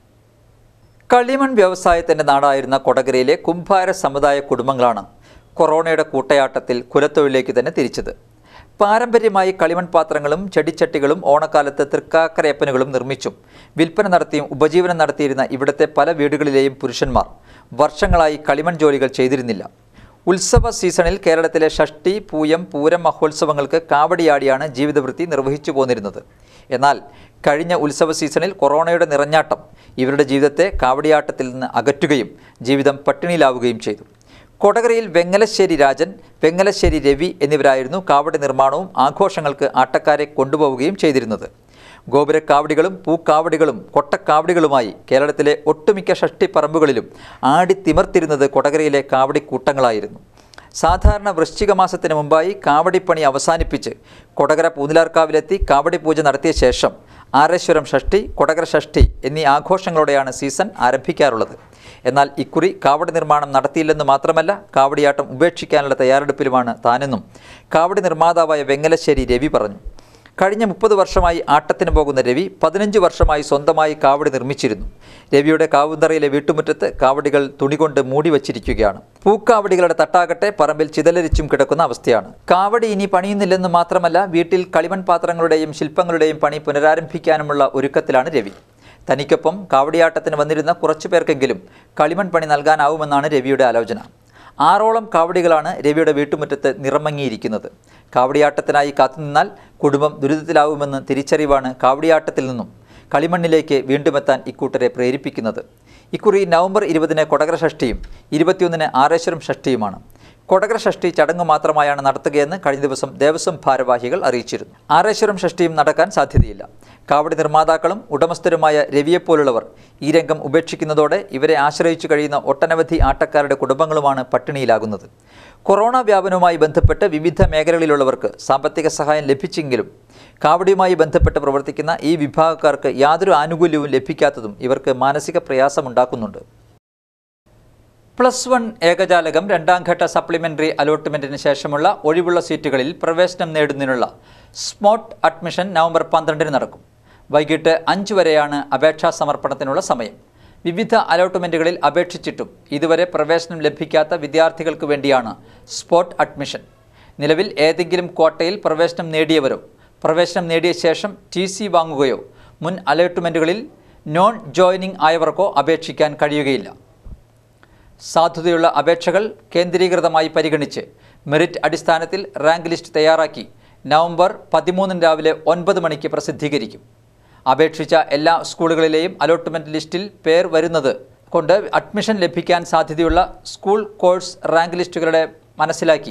കളിമൺ വ്യവസായത്തിൻ്റെ നാടായിരുന്ന കൊടകരയിലെ കുംഭാര സമുദായ കുടുംബങ്ങളാണ് കൊറോണയുടെ കൂട്ടയാട്ടത്തിൽ കുലത്തൊഴിലേക്ക് തന്നെ തിരിച്ചത് പാരമ്പര്യമായി കളിമൺ പാത്രങ്ങളും ചെടിച്ചട്ടികളും ഓണക്കാലത്ത് തൃക്കാക്കരയപ്പനുകളും നിർമ്മിച്ചും വിൽപ്പന നടത്തിയും ഉപജീവനം നടത്തിയിരുന്ന ഇവിടുത്തെ പല വീടുകളിലെയും പുരുഷന്മാർ വർഷങ്ങളായി കളിമൺ ജോലികൾ ചെയ്തിരുന്നില്ല ഉത്സവ സീസണിൽ കേരളത്തിലെ ഷഷ്ടി പൂയം പൂരം മഹോത്സവങ്ങൾക്ക് കാവടിയാടിയാണ് ജീവിതവൃത്തി നിർവഹിച്ചു പോന്നിരുന്നത് എന്നാൽ കഴിഞ്ഞ ഉത്സവ സീസണിൽ കൊറോണയുടെ നിറഞ്ഞാട്ടം ഇവരുടെ ജീവിതത്തെ കാവടിയാട്ടത്തിൽ നിന്ന് അകറ്റുകയും ജീവിതം പട്ടിണിയിലാവുകയും ചെയ്തു കൊടകരയിൽ വെങ്ങലശ്ശേരി രാജൻ വെങ്ങലശ്ശേരി രവി എന്നിവരായിരുന്നു കാവടി നിർമ്മാണവും ആഘോഷങ്ങൾക്ക് ആട്ടക്കാരെ കൊണ്ടുപോവുകയും ചെയ്തിരുന്നത് ഗോപുരക്കാവടികളും പൂക്കാവടികളും കൊട്ടക്കാവടികളുമായി കേരളത്തിലെ ഒട്ടുമിക്ക ഷഷ്ടിപ്പറമ്പുകളിലും ആടിത്തിമർത്തിരുന്നത് കൊടകരയിലെ കാവടിക്കൂട്ടങ്ങളായിരുന്നു സാധാരണ വൃശ്ചിക മാസത്തിന് മുമ്പായി കാവടിപ്പണി അവസാനിപ്പിച്ച് കൊടകര പൂനിലാർക്കാവിലെത്തി കാവടി പൂജ നടത്തിയ ശേഷം ആരേശ്വരം ഷഷ്ടി കൊടകര ഷഷ്ടി എന്നീ ആഘോഷങ്ങളോടെയാണ് സീസൺ ആരംഭിക്കാറുള്ളത് എന്നാൽ ഇക്കുറി കാവടി നിർമ്മാണം നടത്തിയില്ലെന്ന് മാത്രമല്ല കാവടിയാട്ടം ഉപേക്ഷിക്കാനുള്ള തയ്യാറെടുപ്പിലുമാണ് താനെന്നും കാവടി നിർമ്മാതാവായ വെങ്ങലശ്ശേരി രവി പറഞ്ഞു കഴിഞ്ഞ മുപ്പത് വർഷമായി ആട്ടത്തിന് പോകുന്ന രവി പതിനഞ്ച് വർഷമായി സ്വന്തമായി കാവടി നിർമ്മിച്ചിരുന്നു രവിയുടെ കാവുന്തറയിലെ വീട്ടുമുറ്റത്ത് കാവടികൾ തുണികൊണ്ട് മൂടി വച്ചിരിക്കുകയാണ് പൂക്കാവടികളുടെ തട്ടാകട്ടെ പറമ്പിൽ ചിതലരിച്ചും കിടക്കുന്ന അവസ്ഥയാണ് കാവടി ഇനി പണിയുന്നില്ലെന്ന് മാത്രമല്ല വീട്ടിൽ കളിമൺ പാത്രങ്ങളുടെയും ശില്പങ്ങളുടെയും പണി പുനരാരംഭിക്കാനുമുള്ള ഒരുക്കത്തിലാണ് രവി തനിക്കൊപ്പം കാവടിയാട്ടത്തിന് വന്നിരുന്ന കുറച്ചു പേർക്കെങ്കിലും കളിമൺ പണി നൽകാനാവുമെന്നാണ് രവിയുടെ ആലോചന ആറോളം കാവടികളാണ് രവിയുടെ വീട്ടുമുറ്റത്ത് നിറമങ്ങിയിരിക്കുന്നത് കാവടിയാട്ടത്തിനായി കാത്തുനിന്നാൽ കുടുംബം ദുരിതത്തിലാവുമെന്ന് തിരിച്ചറിവാണ് കാവടിയാട്ടത്തിൽ നിന്നും കളിമണ്ണിലേക്ക് വീണ്ടുമെത്താൻ ഇക്കൂട്ടരെ പ്രേരിപ്പിക്കുന്നത് ഇക്കുറി നവംബർ ഇരുപതിന് കൊടകര ഷഷ്ടിയും ഇരുപത്തിയൊന്നിന് ആറേശ്വരം ഷഷ്ടിയുമാണ് കൊടകര ഷഷ്ടി ചടങ്ങ് മാത്രമായാണ് നടത്തുകയെന്ന് കഴിഞ്ഞ ദിവസം ദേവസ്വം ഭാരവാഹികൾ അറിയിച്ചിരുന്നു ആറേശ്വരം ഷഷ്ടിയും നടക്കാൻ സാധ്യതയില്ല കാവടി നിർമ്മാതാക്കളും ഉടമസ്ഥരുമായ രവിയെപ്പോലുള്ളവർ ഈ രംഗം ഉപേക്ഷിക്കുന്നതോടെ ഇവരെ ആശ്രയിച്ചു കഴിയുന്ന ഒട്ടനവധി ആട്ടക്കാരുടെ കുടുംബങ്ങളുമാണ് പട്ടിണിയിലാകുന്നത് കൊറോണ വ്യാപനവുമായി ബന്ധപ്പെട്ട് വിവിധ മേഖലകളിലുള്ളവർക്ക് സാമ്പത്തിക സഹായം ലഭിച്ചെങ്കിലും കാവടിയുമായി ബന്ധപ്പെട്ട് പ്രവർത്തിക്കുന്ന ഈ വിഭാഗക്കാർക്ക് യാതൊരു ആനുകൂല്യവും ലഭിക്കാത്തതും ഇവർക്ക് മാനസിക പ്രയാസമുണ്ടാക്കുന്നുണ്ട് പ്ലസ് വൺ ഏകജാലകം രണ്ടാം ഘട്ട സപ്ലിമെൻ്ററി അലോട്ട്മെൻറ്റിന് ശേഷമുള്ള ഒഴിവുള്ള സീറ്റുകളിൽ പ്രവേശനം നേടുന്നതിനുള്ള സ്പോട്ട് അഡ്മിഷൻ നവംബർ പന്ത്രണ്ടിന് നടക്കും വൈകിട്ട് അഞ്ച് വരെയാണ് അപേക്ഷാ സമർപ്പണത്തിനുള്ള സമയം വിവിധ അലോട്ട്മെൻറ്റുകളിൽ അപേക്ഷിച്ചിട്ടും ഇതുവരെ പ്രവേശനം ലഭിക്കാത്ത വിദ്യാർത്ഥികൾക്ക് വേണ്ടിയാണ് സ്പോട്ട് അഡ്മിഷൻ നിലവിൽ ഏതെങ്കിലും ക്വാട്ടയിൽ പ്രവേശനം നേടിയവരോ പ്രവേശനം നേടിയ ശേഷം ടി സി വാങ്ങുകയോ മുൻ അലോട്ട്മെൻറ്റുകളിൽ നോൺ ജോയിനിങ് ആയവർക്കോ അപേക്ഷിക്കാൻ കഴിയുകയില്ല സാധുതയുള്ള അപേക്ഷകൾ കേന്ദ്രീകൃതമായി പരിഗണിച്ച് മെറിറ്റ് അടിസ്ഥാനത്തിൽ റാങ്ക് ലിസ്റ്റ് തയ്യാറാക്കി നവംബർ പതിമൂന്നിന് രാവിലെ ഒൻപത് മണിക്ക് പ്രസിദ്ധീകരിക്കും അപേക്ഷിച്ച എല്ലാ സ്കൂളുകളിലെയും അലോട്ട്മെൻറ്റ് ലിസ്റ്റിൽ പേർ വരുന്നത് കൊണ്ട് അഡ്മിഷൻ ലഭിക്കാൻ സാധ്യതയുള്ള സ്കൂൾ കോഴ്സ് റാങ്ക് ലിസ്റ്റുകളുടെ മനസ്സിലാക്കി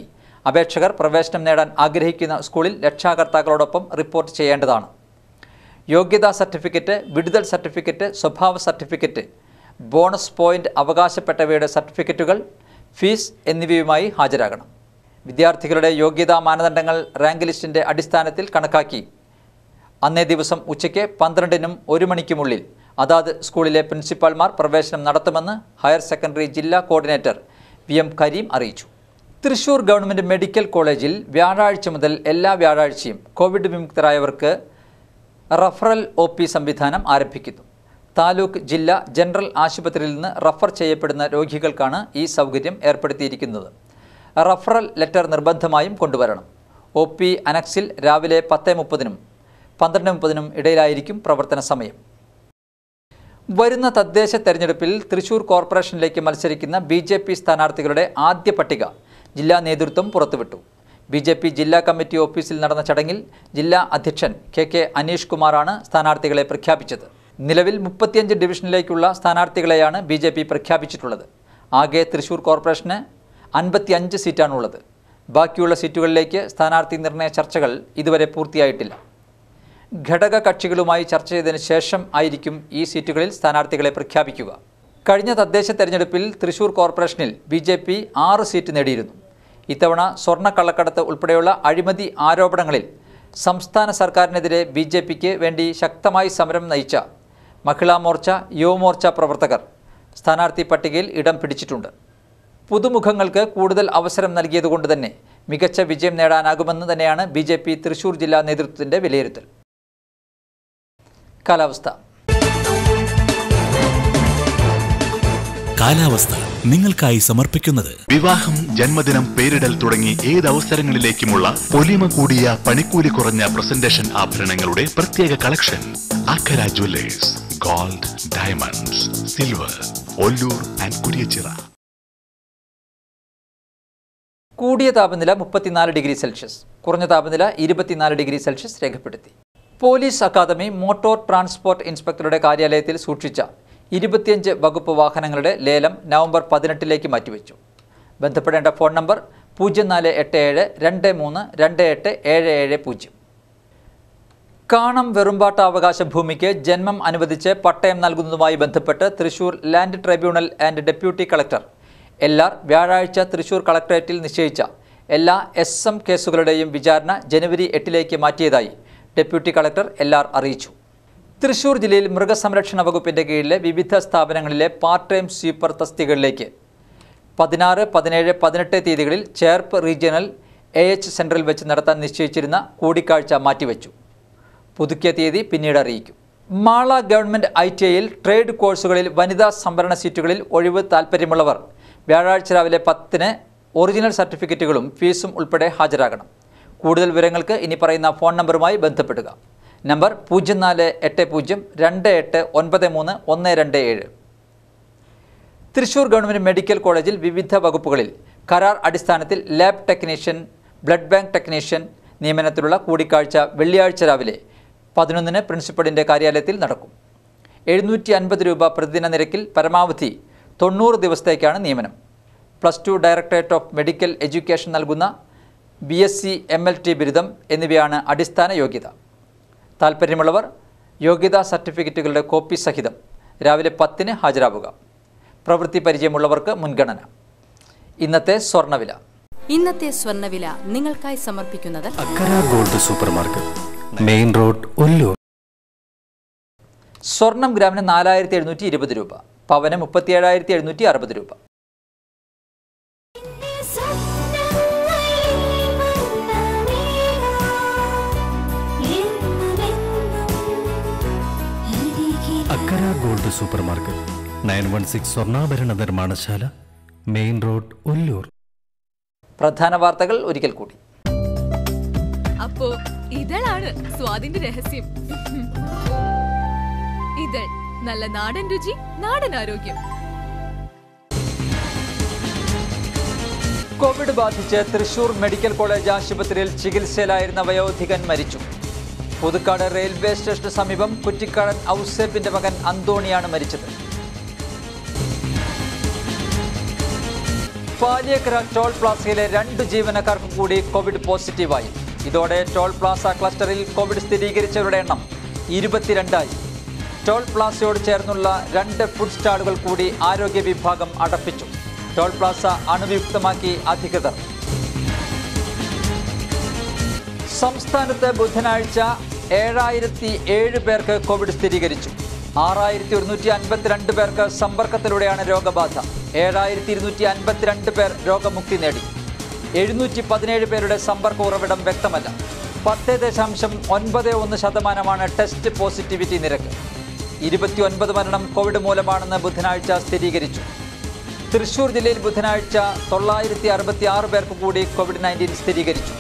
അപേക്ഷകർ പ്രവേശനം നേടാൻ ആഗ്രഹിക്കുന്ന സ്കൂളിൽ രക്ഷാകർത്താക്കളോടൊപ്പം റിപ്പോർട്ട് ചെയ്യേണ്ടതാണ് യോഗ്യതാ സർട്ടിഫിക്കറ്റ് വിടുതൽ സർട്ടിഫിക്കറ്റ് സ്വഭാവ സർട്ടിഫിക്കറ്റ് ബോണസ് പോയിന്റ് അവകാശപ്പെട്ടവയുടെ സർട്ടിഫിക്കറ്റുകൾ ഫീസ് എന്നിവയുമായി ഹാജരാകണം വിദ്യാർത്ഥികളുടെ യോഗ്യതാ മാനദണ്ഡങ്ങൾ റാങ്ക് ലിസ്റ്റിൻ്റെ അടിസ്ഥാനത്തിൽ കണക്കാക്കി അന്നേ ദിവസം ഉച്ചയ്ക്ക് പന്ത്രണ്ടിനും ഒരു മണിക്കുമുള്ളിൽ അതാത് സ്കൂളിലെ പ്രിൻസിപ്പാൾമാർ പ്രവേശനം നടത്തുമെന്ന് ഹയർ സെക്കൻഡറി ജില്ലാ കോർഡിനേറ്റർ വി എം കരീം അറിയിച്ചു തൃശൂർ ഗവൺമെൻറ് മെഡിക്കൽ കോളേജിൽ വ്യാഴാഴ്ച മുതൽ എല്ലാ വ്യാഴാഴ്ചയും കോവിഡ് വിമുക്തരായവർക്ക് റഫറൽ ഒ പി സംവിധാനം ആരംഭിക്കുന്നു താലൂക്ക് ജില്ലാ ജനറൽ ആശുപത്രിയിൽ നിന്ന് റഫർ ചെയ്യപ്പെടുന്ന രോഗികൾക്കാണ് ഈ സൗകര്യം ഏർപ്പെടുത്തിയിരിക്കുന്നത് റഫറൽ ലെറ്റർ നിർബന്ധമായും കൊണ്ടുവരണം ഒ പി അനക്സിൽ രാവിലെ പത്ത് മുപ്പതിനും പന്ത്രണ്ട് മുപ്പതിനും ഇടയിലായിരിക്കും പ്രവർത്തന സമയം വരുന്ന തദ്ദേശ തെരഞ്ഞെടുപ്പിൽ തൃശൂർ കോർപ്പറേഷനിലേക്ക് മത്സരിക്കുന്ന ബി ജെ പി സ്ഥാനാർത്ഥികളുടെ ആദ്യ പട്ടിക ജില്ലാ നേതൃത്വം പുറത്തുവിട്ടു ബി ജെ പി ജില്ലാ കമ്മിറ്റി ഓഫീസിൽ നടന്ന ചടങ്ങിൽ ജില്ലാ അധ്യക്ഷൻ കെ കെ അനീഷ് കുമാറാണ് സ്ഥാനാർത്ഥികളെ പ്രഖ്യാപിച്ചത് നിലവിൽ മുപ്പത്തിയഞ്ച് ഡിവിഷനിലേക്കുള്ള സ്ഥാനാർത്ഥികളെയാണ് ബി ജെ പി പ്രഖ്യാപിച്ചിട്ടുള്ളത് ആകെ തൃശൂർ കോർപ്പറേഷന് അൻപത്തിയഞ്ച് സീറ്റാണുള്ളത് ബാക്കിയുള്ള സീറ്റുകളിലേക്ക് സ്ഥാനാർത്ഥി നിർണയ ചർച്ചകൾ ഇതുവരെ പൂർത്തിയായിട്ടില്ല ഘടക കക്ഷികളുമായി ചർച്ച ചെയ്തതിനു ശേഷം ആയിരിക്കും ഈ സീറ്റുകളിൽ സ്ഥാനാർത്ഥികളെ പ്രഖ്യാപിക്കുക കഴിഞ്ഞ തദ്ദേശ തെരഞ്ഞെടുപ്പിൽ തൃശൂർ കോർപ്പറേഷനിൽ ബി ജെ പി ആറ് സീറ്റ് നേടിയിരുന്നു ഇത്തവണ സ്വർണ്ണ കള്ളക്കടത്ത് ഉൾപ്പെടെയുള്ള അഴിമതി ആരോപണങ്ങളിൽ സംസ്ഥാന സർക്കാരിനെതിരെ ബി ജെ പിക്ക് വേണ്ടി ശക്തമായി സമരം നയിച്ച മഹിളാ മോർച്ച യുവമോർച്ച പ്രവർത്തകർ സ്ഥാനാർത്ഥി പട്ടികയിൽ ഇടം പിടിച്ചിട്ടുണ്ട് പുതുമുഖങ്ങൾക്ക് കൂടുതൽ അവസരം നൽകിയതുകൊണ്ട് തന്നെ മികച്ച വിജയം നേടാനാകുമെന്ന് തന്നെയാണ് ബി ജെ പി തൃശൂർ ജില്ലാ നേതൃത്വത്തിൻ്റെ വിലയിരുത്തൽ കാലാവസ്ഥ കാലാവസ്ഥ നിങ്ങൾക്കായി സമർപ്പിക്കുന്നത് വിവാഹം ജന്മദിനം പേരിടൽ തുടങ്ങി ഏത് അവസരങ്ങളിലേക്കുമുള്ള പൊലിമ കൂടിയ പണിക്കൂലി കുറഞ്ഞ പ്രസന്റേഷൻ ആഭരണങ്ങളുടെ പ്രത്യേക collection Akkara jewellers gold diamonds silver Ollur and Kuriachira കൂടിയ താപനില മുപ്പത്തിനാല് ഡിഗ്രി സെൽഷ്യസ് കുറഞ്ഞ താപനില ഇരുപത്തിനാല് ഡിഗ്രി സെൽഷ്യസ് രേഖപ്പെടുത്തി പോലീസ് അക്കാദമി മോട്ടോർ ട്രാൻസ്പോർട്ട് ഇൻസ്പെക്ടറുടെ കാര്യാലയത്തിൽ സൂക്ഷിച്ച ഇരുപത്തിയഞ്ച് വകുപ്പ് വാഹനങ്ങളുടെ ലേലം നവംബർ പതിനെട്ടിലേക്ക് മാറ്റിവെച്ചു ബന്ധപ്പെടേണ്ട ഫോൺ നമ്പർ പൂജ്യം നാല് എട്ട് ഏഴ് രണ്ട് മൂന്ന് രണ്ട് എട്ട് ഏഴ് ഏഴ് പൂജ്യം കാണം വെറുമ്പാട്ട അവകാശ ഭൂമിക്ക് ജന്മം അനുവദിച്ച് പട്ടയം നൽകുന്നതുമായി ബന്ധപ്പെട്ട് Thrissur land tribunal and deputy collector L R വ്യാഴാഴ്ച തൃശൂർ കളക്ടറേറ്റിൽ നിശ്ചയിച്ച എല്ലാ എസ് എം കേസുകളുടെയും വിചാരണ ജനുവരി എട്ടിലേക്ക് മാറ്റിയതായി ഡെപ്യൂട്ടി കളക്ടർ എൽ ആർ അറിയിച്ചു തൃശൂർ ജില്ലയിൽ മൃഗസംരക്ഷണ വകുപ്പിൻ്റെ കീഴിലെ വിവിധ സ്ഥാപനങ്ങളിലെ പാർട്ട് ടൈം സ്വീപ്പർ തസ്തികകളിലേക്ക് പതിനാറ് പതിനേഴ് പതിനെട്ട് തീയതികളിൽ ചേർപ്പ് റീജിയണൽ എ എച്ച് സെൻറ്ററിൽ വെച്ച് നടത്താൻ നിശ്ചയിച്ചിരുന്ന കൂടിക്കാഴ്ച മാറ്റിവെച്ചു പുതുക്കിയ തീയതി പിന്നീട് അറിയിക്കും മാള ഗവൺമെൻറ് ഐ ടി ഐയിൽ ട്രേഡ് കോഴ്സുകളിൽ വനിതാ സംവരണ സീറ്റുകളിൽ ഒഴിവ് താൽപ്പര്യമുള്ളവർ വ്യാഴാഴ്ച രാവിലെ പത്തിന് ഒറിജിനൽ സർട്ടിഫിക്കറ്റുകളും ഫീസും ഉൾപ്പെടെ ഹാജരാകണം കൂടുതൽ വിവരങ്ങൾക്ക് ഇനി പറയുന്ന ഫോൺ നമ്പറുമായി ബന്ധപ്പെടുക നമ്പർ പൂജ്യം നാല് എട്ട് പൂജ്യം രണ്ട് എട്ട് ഒൻപത് മൂന്ന് ഒന്ന് രണ്ട് ഏഴ് തൃശൂർ ഗവൺമെൻറ് മെഡിക്കൽ കോളേജിൽ വിവിധ വകുപ്പുകളിൽ കരാർ അടിസ്ഥാനത്തിൽ lab technician blood bank technician നിയമനത്തിലുള്ള കൂടിക്കാഴ്ച വെള്ളിയാഴ്ച രാവിലെ പതിനൊന്നിന് പ്രിൻസിപ്പലിൻ്റെ കാര്യാലയത്തിൽ നടക്കും എഴുന്നൂറ്റി അൻപത് രൂപ പ്രതിദിന നിരക്കിൽ പരമാവധി തൊണ്ണൂറ് ദിവസത്തേക്കാണ് നിയമനം plus two directorate of medical education നൽകുന്ന B S C M L T ബിരുദം എന്നിവയാണ് അടിസ്ഥാന യോഗ്യത താൽപ്പര്യമുള്ളവർ യോഗ്യതാ സർട്ടിഫിക്കറ്റുകളുടെ കോപ്പി സഹിതം രാവിലെ പത്തിന് ഹാജരാവുക പ്രവൃത്തി പരിചയമുള്ളവർക്ക് മുൻഗണന ഇന്നത്തെ സ്വർണ്ണവില ഇന്നത്തെ സ്വർണ്ണവില നിങ്ങൾക്കായി സമർപ്പിക്കുന്നത് Akkara gold super market main road Ollur സ്വർണം ഗ്രാമിന് നാലായിരത്തി എഴുന്നൂറ്റി ഇരുപത് രൂപ പവന് മുപ്പത്തി ഏഴായിരത്തി എഴുന്നൂറ്റി അറുപത് രൂപ Akkara gold super market nine one six സ്വർണ്ണാഭരണ നിർമ്മാണശാല മെയിൻ റോഡ് ഒല്ലൂർ പ്രധാന വാർത്തകൾ ഒരിക്കൽ കൂടി അപ്പോ ഇതളാണ് സ്വാദിന്റെ രഹസ്യം ഇതൾ നല്ല നാടൻ രുചി നാടൻ ആരോഗ്യം കോവിഡ് ബാധിച്ച് തൃശൂർ മെഡിക്കൽ കോളേജ് ആശുപത്രിയിൽ ചികിത്സയിലായിരുന്ന വയോധികൻ മരിച്ചു പുതുക്കാട് റെയിൽവേ സ്റ്റേഷന് സമീപം കുറ്റിക്കാടൻ ഔസേപ്പിന്റെ മകൻ അന്തോണിയാണ് മരിച്ചത് പാലിയക്കര ടോൾ പ്ലാസയിലെ രണ്ട് ജീവനക്കാർക്കും കൂടി കോവിഡ് പോസിറ്റീവായി ഇതോടെ ടോൾ പ്ലാസ ക്ലസ്റ്ററിൽ കോവിഡ് സ്ഥിരീകരിച്ചവരുടെ എണ്ണം ഇരുപത്തിരണ്ടായി ടോൾ പ്ലാസയോട് ചേർന്നുള്ള രണ്ട് ഫുഡ് സ്റ്റാളുകൾ കൂടി ആരോഗ്യ വിഭാഗം അടപ്പിച്ചു ടോൾ പ്ലാസ അണുവിയുക്തമാക്കി അധികൃതർ സംസ്ഥാനത്ത് ബുധനാഴ്ച ഏഴായിരത്തി ഏഴ് പേർക്ക് കോവിഡ് സ്ഥിരീകരിച്ചു ആറായിരത്തി ഒരുന്നൂറ്റി അൻപത്തിരണ്ട് പേർക്ക് സമ്പർക്കത്തിലൂടെയാണ് രോഗബാധ ഏഴായിരത്തി ഇരുന്നൂറ്റി അൻപത്തിരണ്ട് പേർ രോഗമുക്തി നേടി എഴുന്നൂറ്റി പതിനേഴ് പേരുടെ സമ്പർക്ക ഉറവിടം വ്യക്തമല്ല പത്ത് ദശാംശം ഒൻപത് ഒന്ന് ശതമാനമാണ് ടെസ്റ്റ് പോസിറ്റിവിറ്റി നിരക്ക് ഇരുപത്തി ഒൻപത് മരണം കോവിഡ് മൂലമാണെന്ന് ബുധനാഴ്ച സ്ഥിരീകരിച്ചു തൃശൂർ ജില്ലയിൽ ബുധനാഴ്ച തൊള്ളായിരത്തി അറുപത്തി ആറ് പേർക്ക് കൂടി കോവിഡ് നയൻറ്റീൻ സ്ഥിരീകരിച്ചു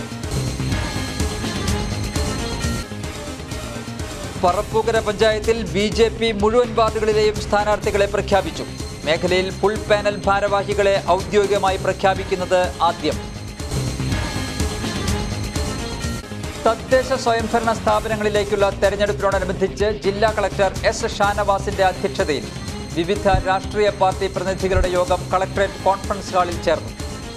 പറപ്പൂക്കര പഞ്ചായത്തിൽ ബി ജെ പി മുഴുവൻ വാർഡുകളിലെയും സ്ഥാനാർത്ഥികളെ പ്രഖ്യാപിച്ചു മേഖലയിൽ ഫുൾ പാനൽ ഭാരവാഹികളെ ഔദ്യോഗികമായി പ്രഖ്യാപിക്കുന്നത് ആദ്യം തദ്ദേശ സ്വയംഭരണ സ്ഥാപനങ്ങളിലേക്കുള്ള തെരഞ്ഞെടുപ്പിനോടനുബന്ധിച്ച് ജില്ലാ കളക്ടർ എസ് ഷാനവാസിന്റെ അധ്യക്ഷതയിൽ വിവിധ രാഷ്ട്രീയ പാർട്ടി പ്രതിനിധികളുടെ യോഗം കളക്ടറേറ്റ് കോൺഫറൻസ് ഹാളിൽ ചേർന്നു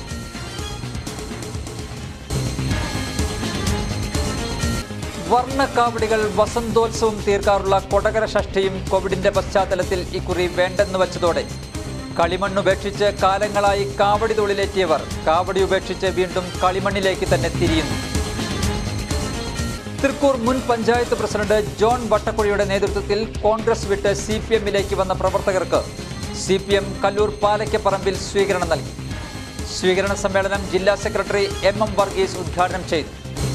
വർണ്ണക്കാവടികൾ വസന്തോത്സവം തീർക്കാറുള്ള കൊടകര ഷഷ്ഠിയും കോവിഡിന്റെ പശ്ചാത്തലത്തിൽ ഇക്കുറി വേണ്ടെന്ന് വച്ചതോടെ കളിമണ്ണുപേക്ഷിച്ച് കാലങ്ങളായി കാവടി തൊഴിലെത്തിയവർ കാവടി ഉപേക്ഷിച്ച് വീണ്ടും കളിമണ്ണിലേക്ക് തന്നെ തിരിയുന്നു തൃക്കൂർ മുൻ പഞ്ചായത്ത് പ്രസിഡന്റ് ജോൺ വട്ടക്കുഴിയുടെ നേതൃത്വത്തിൽ കോൺഗ്രസ് വിട്ട് സി പി എമ്മിലേക്ക് വന്ന പ്രവർത്തകർക്ക് സി പി എം കല്ലൂർ പാലയ്ക്കപ്പറമ്പിൽ സ്വീകരണം നൽകി സ്വീകരണ സമ്മേളനം ജില്ലാ സെക്രട്ടറി എം എം വർഗീസ് ഉദ്ഘാടനം ചെയ്തു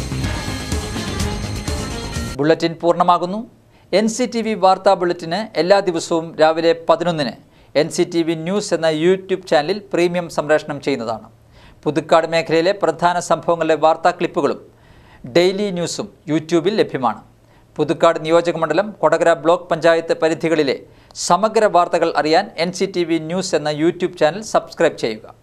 ബുള്ളറ്റിൻ പൂർണ്ണമാകുന്നു എൻ സി ടി വി വാർത്താ ബുള്ളറ്റിന് എല്ലാ ദിവസവും രാവിലെ പതിനൊന്നിന് N C T V news എന്ന യൂട്യൂബ് ചാനലിൽ പ്രീമിയം സംപ്രേഷണം ചെയ്യുന്നതാണ് പുതുക്കാട് മേഖലയിലെ പ്രധാന സംഭവങ്ങളിലെ വാർത്താ ക്ലിപ്പുകളും ഡെയിലി ന്യൂസും യൂട്യൂബിൽ ലഭ്യമാണ് പുതുക്കാട് നിയോജകമണ്ഡലം കൊടകര ബ്ലോക്ക് പഞ്ചായത്ത് പരിധികളിലെ സമഗ്ര വാർത്തകൾ അറിയാൻ N C T V news എന്ന യൂട്യൂബ് ചാനൽ സബ്സ്ക്രൈബ് ചെയ്യുക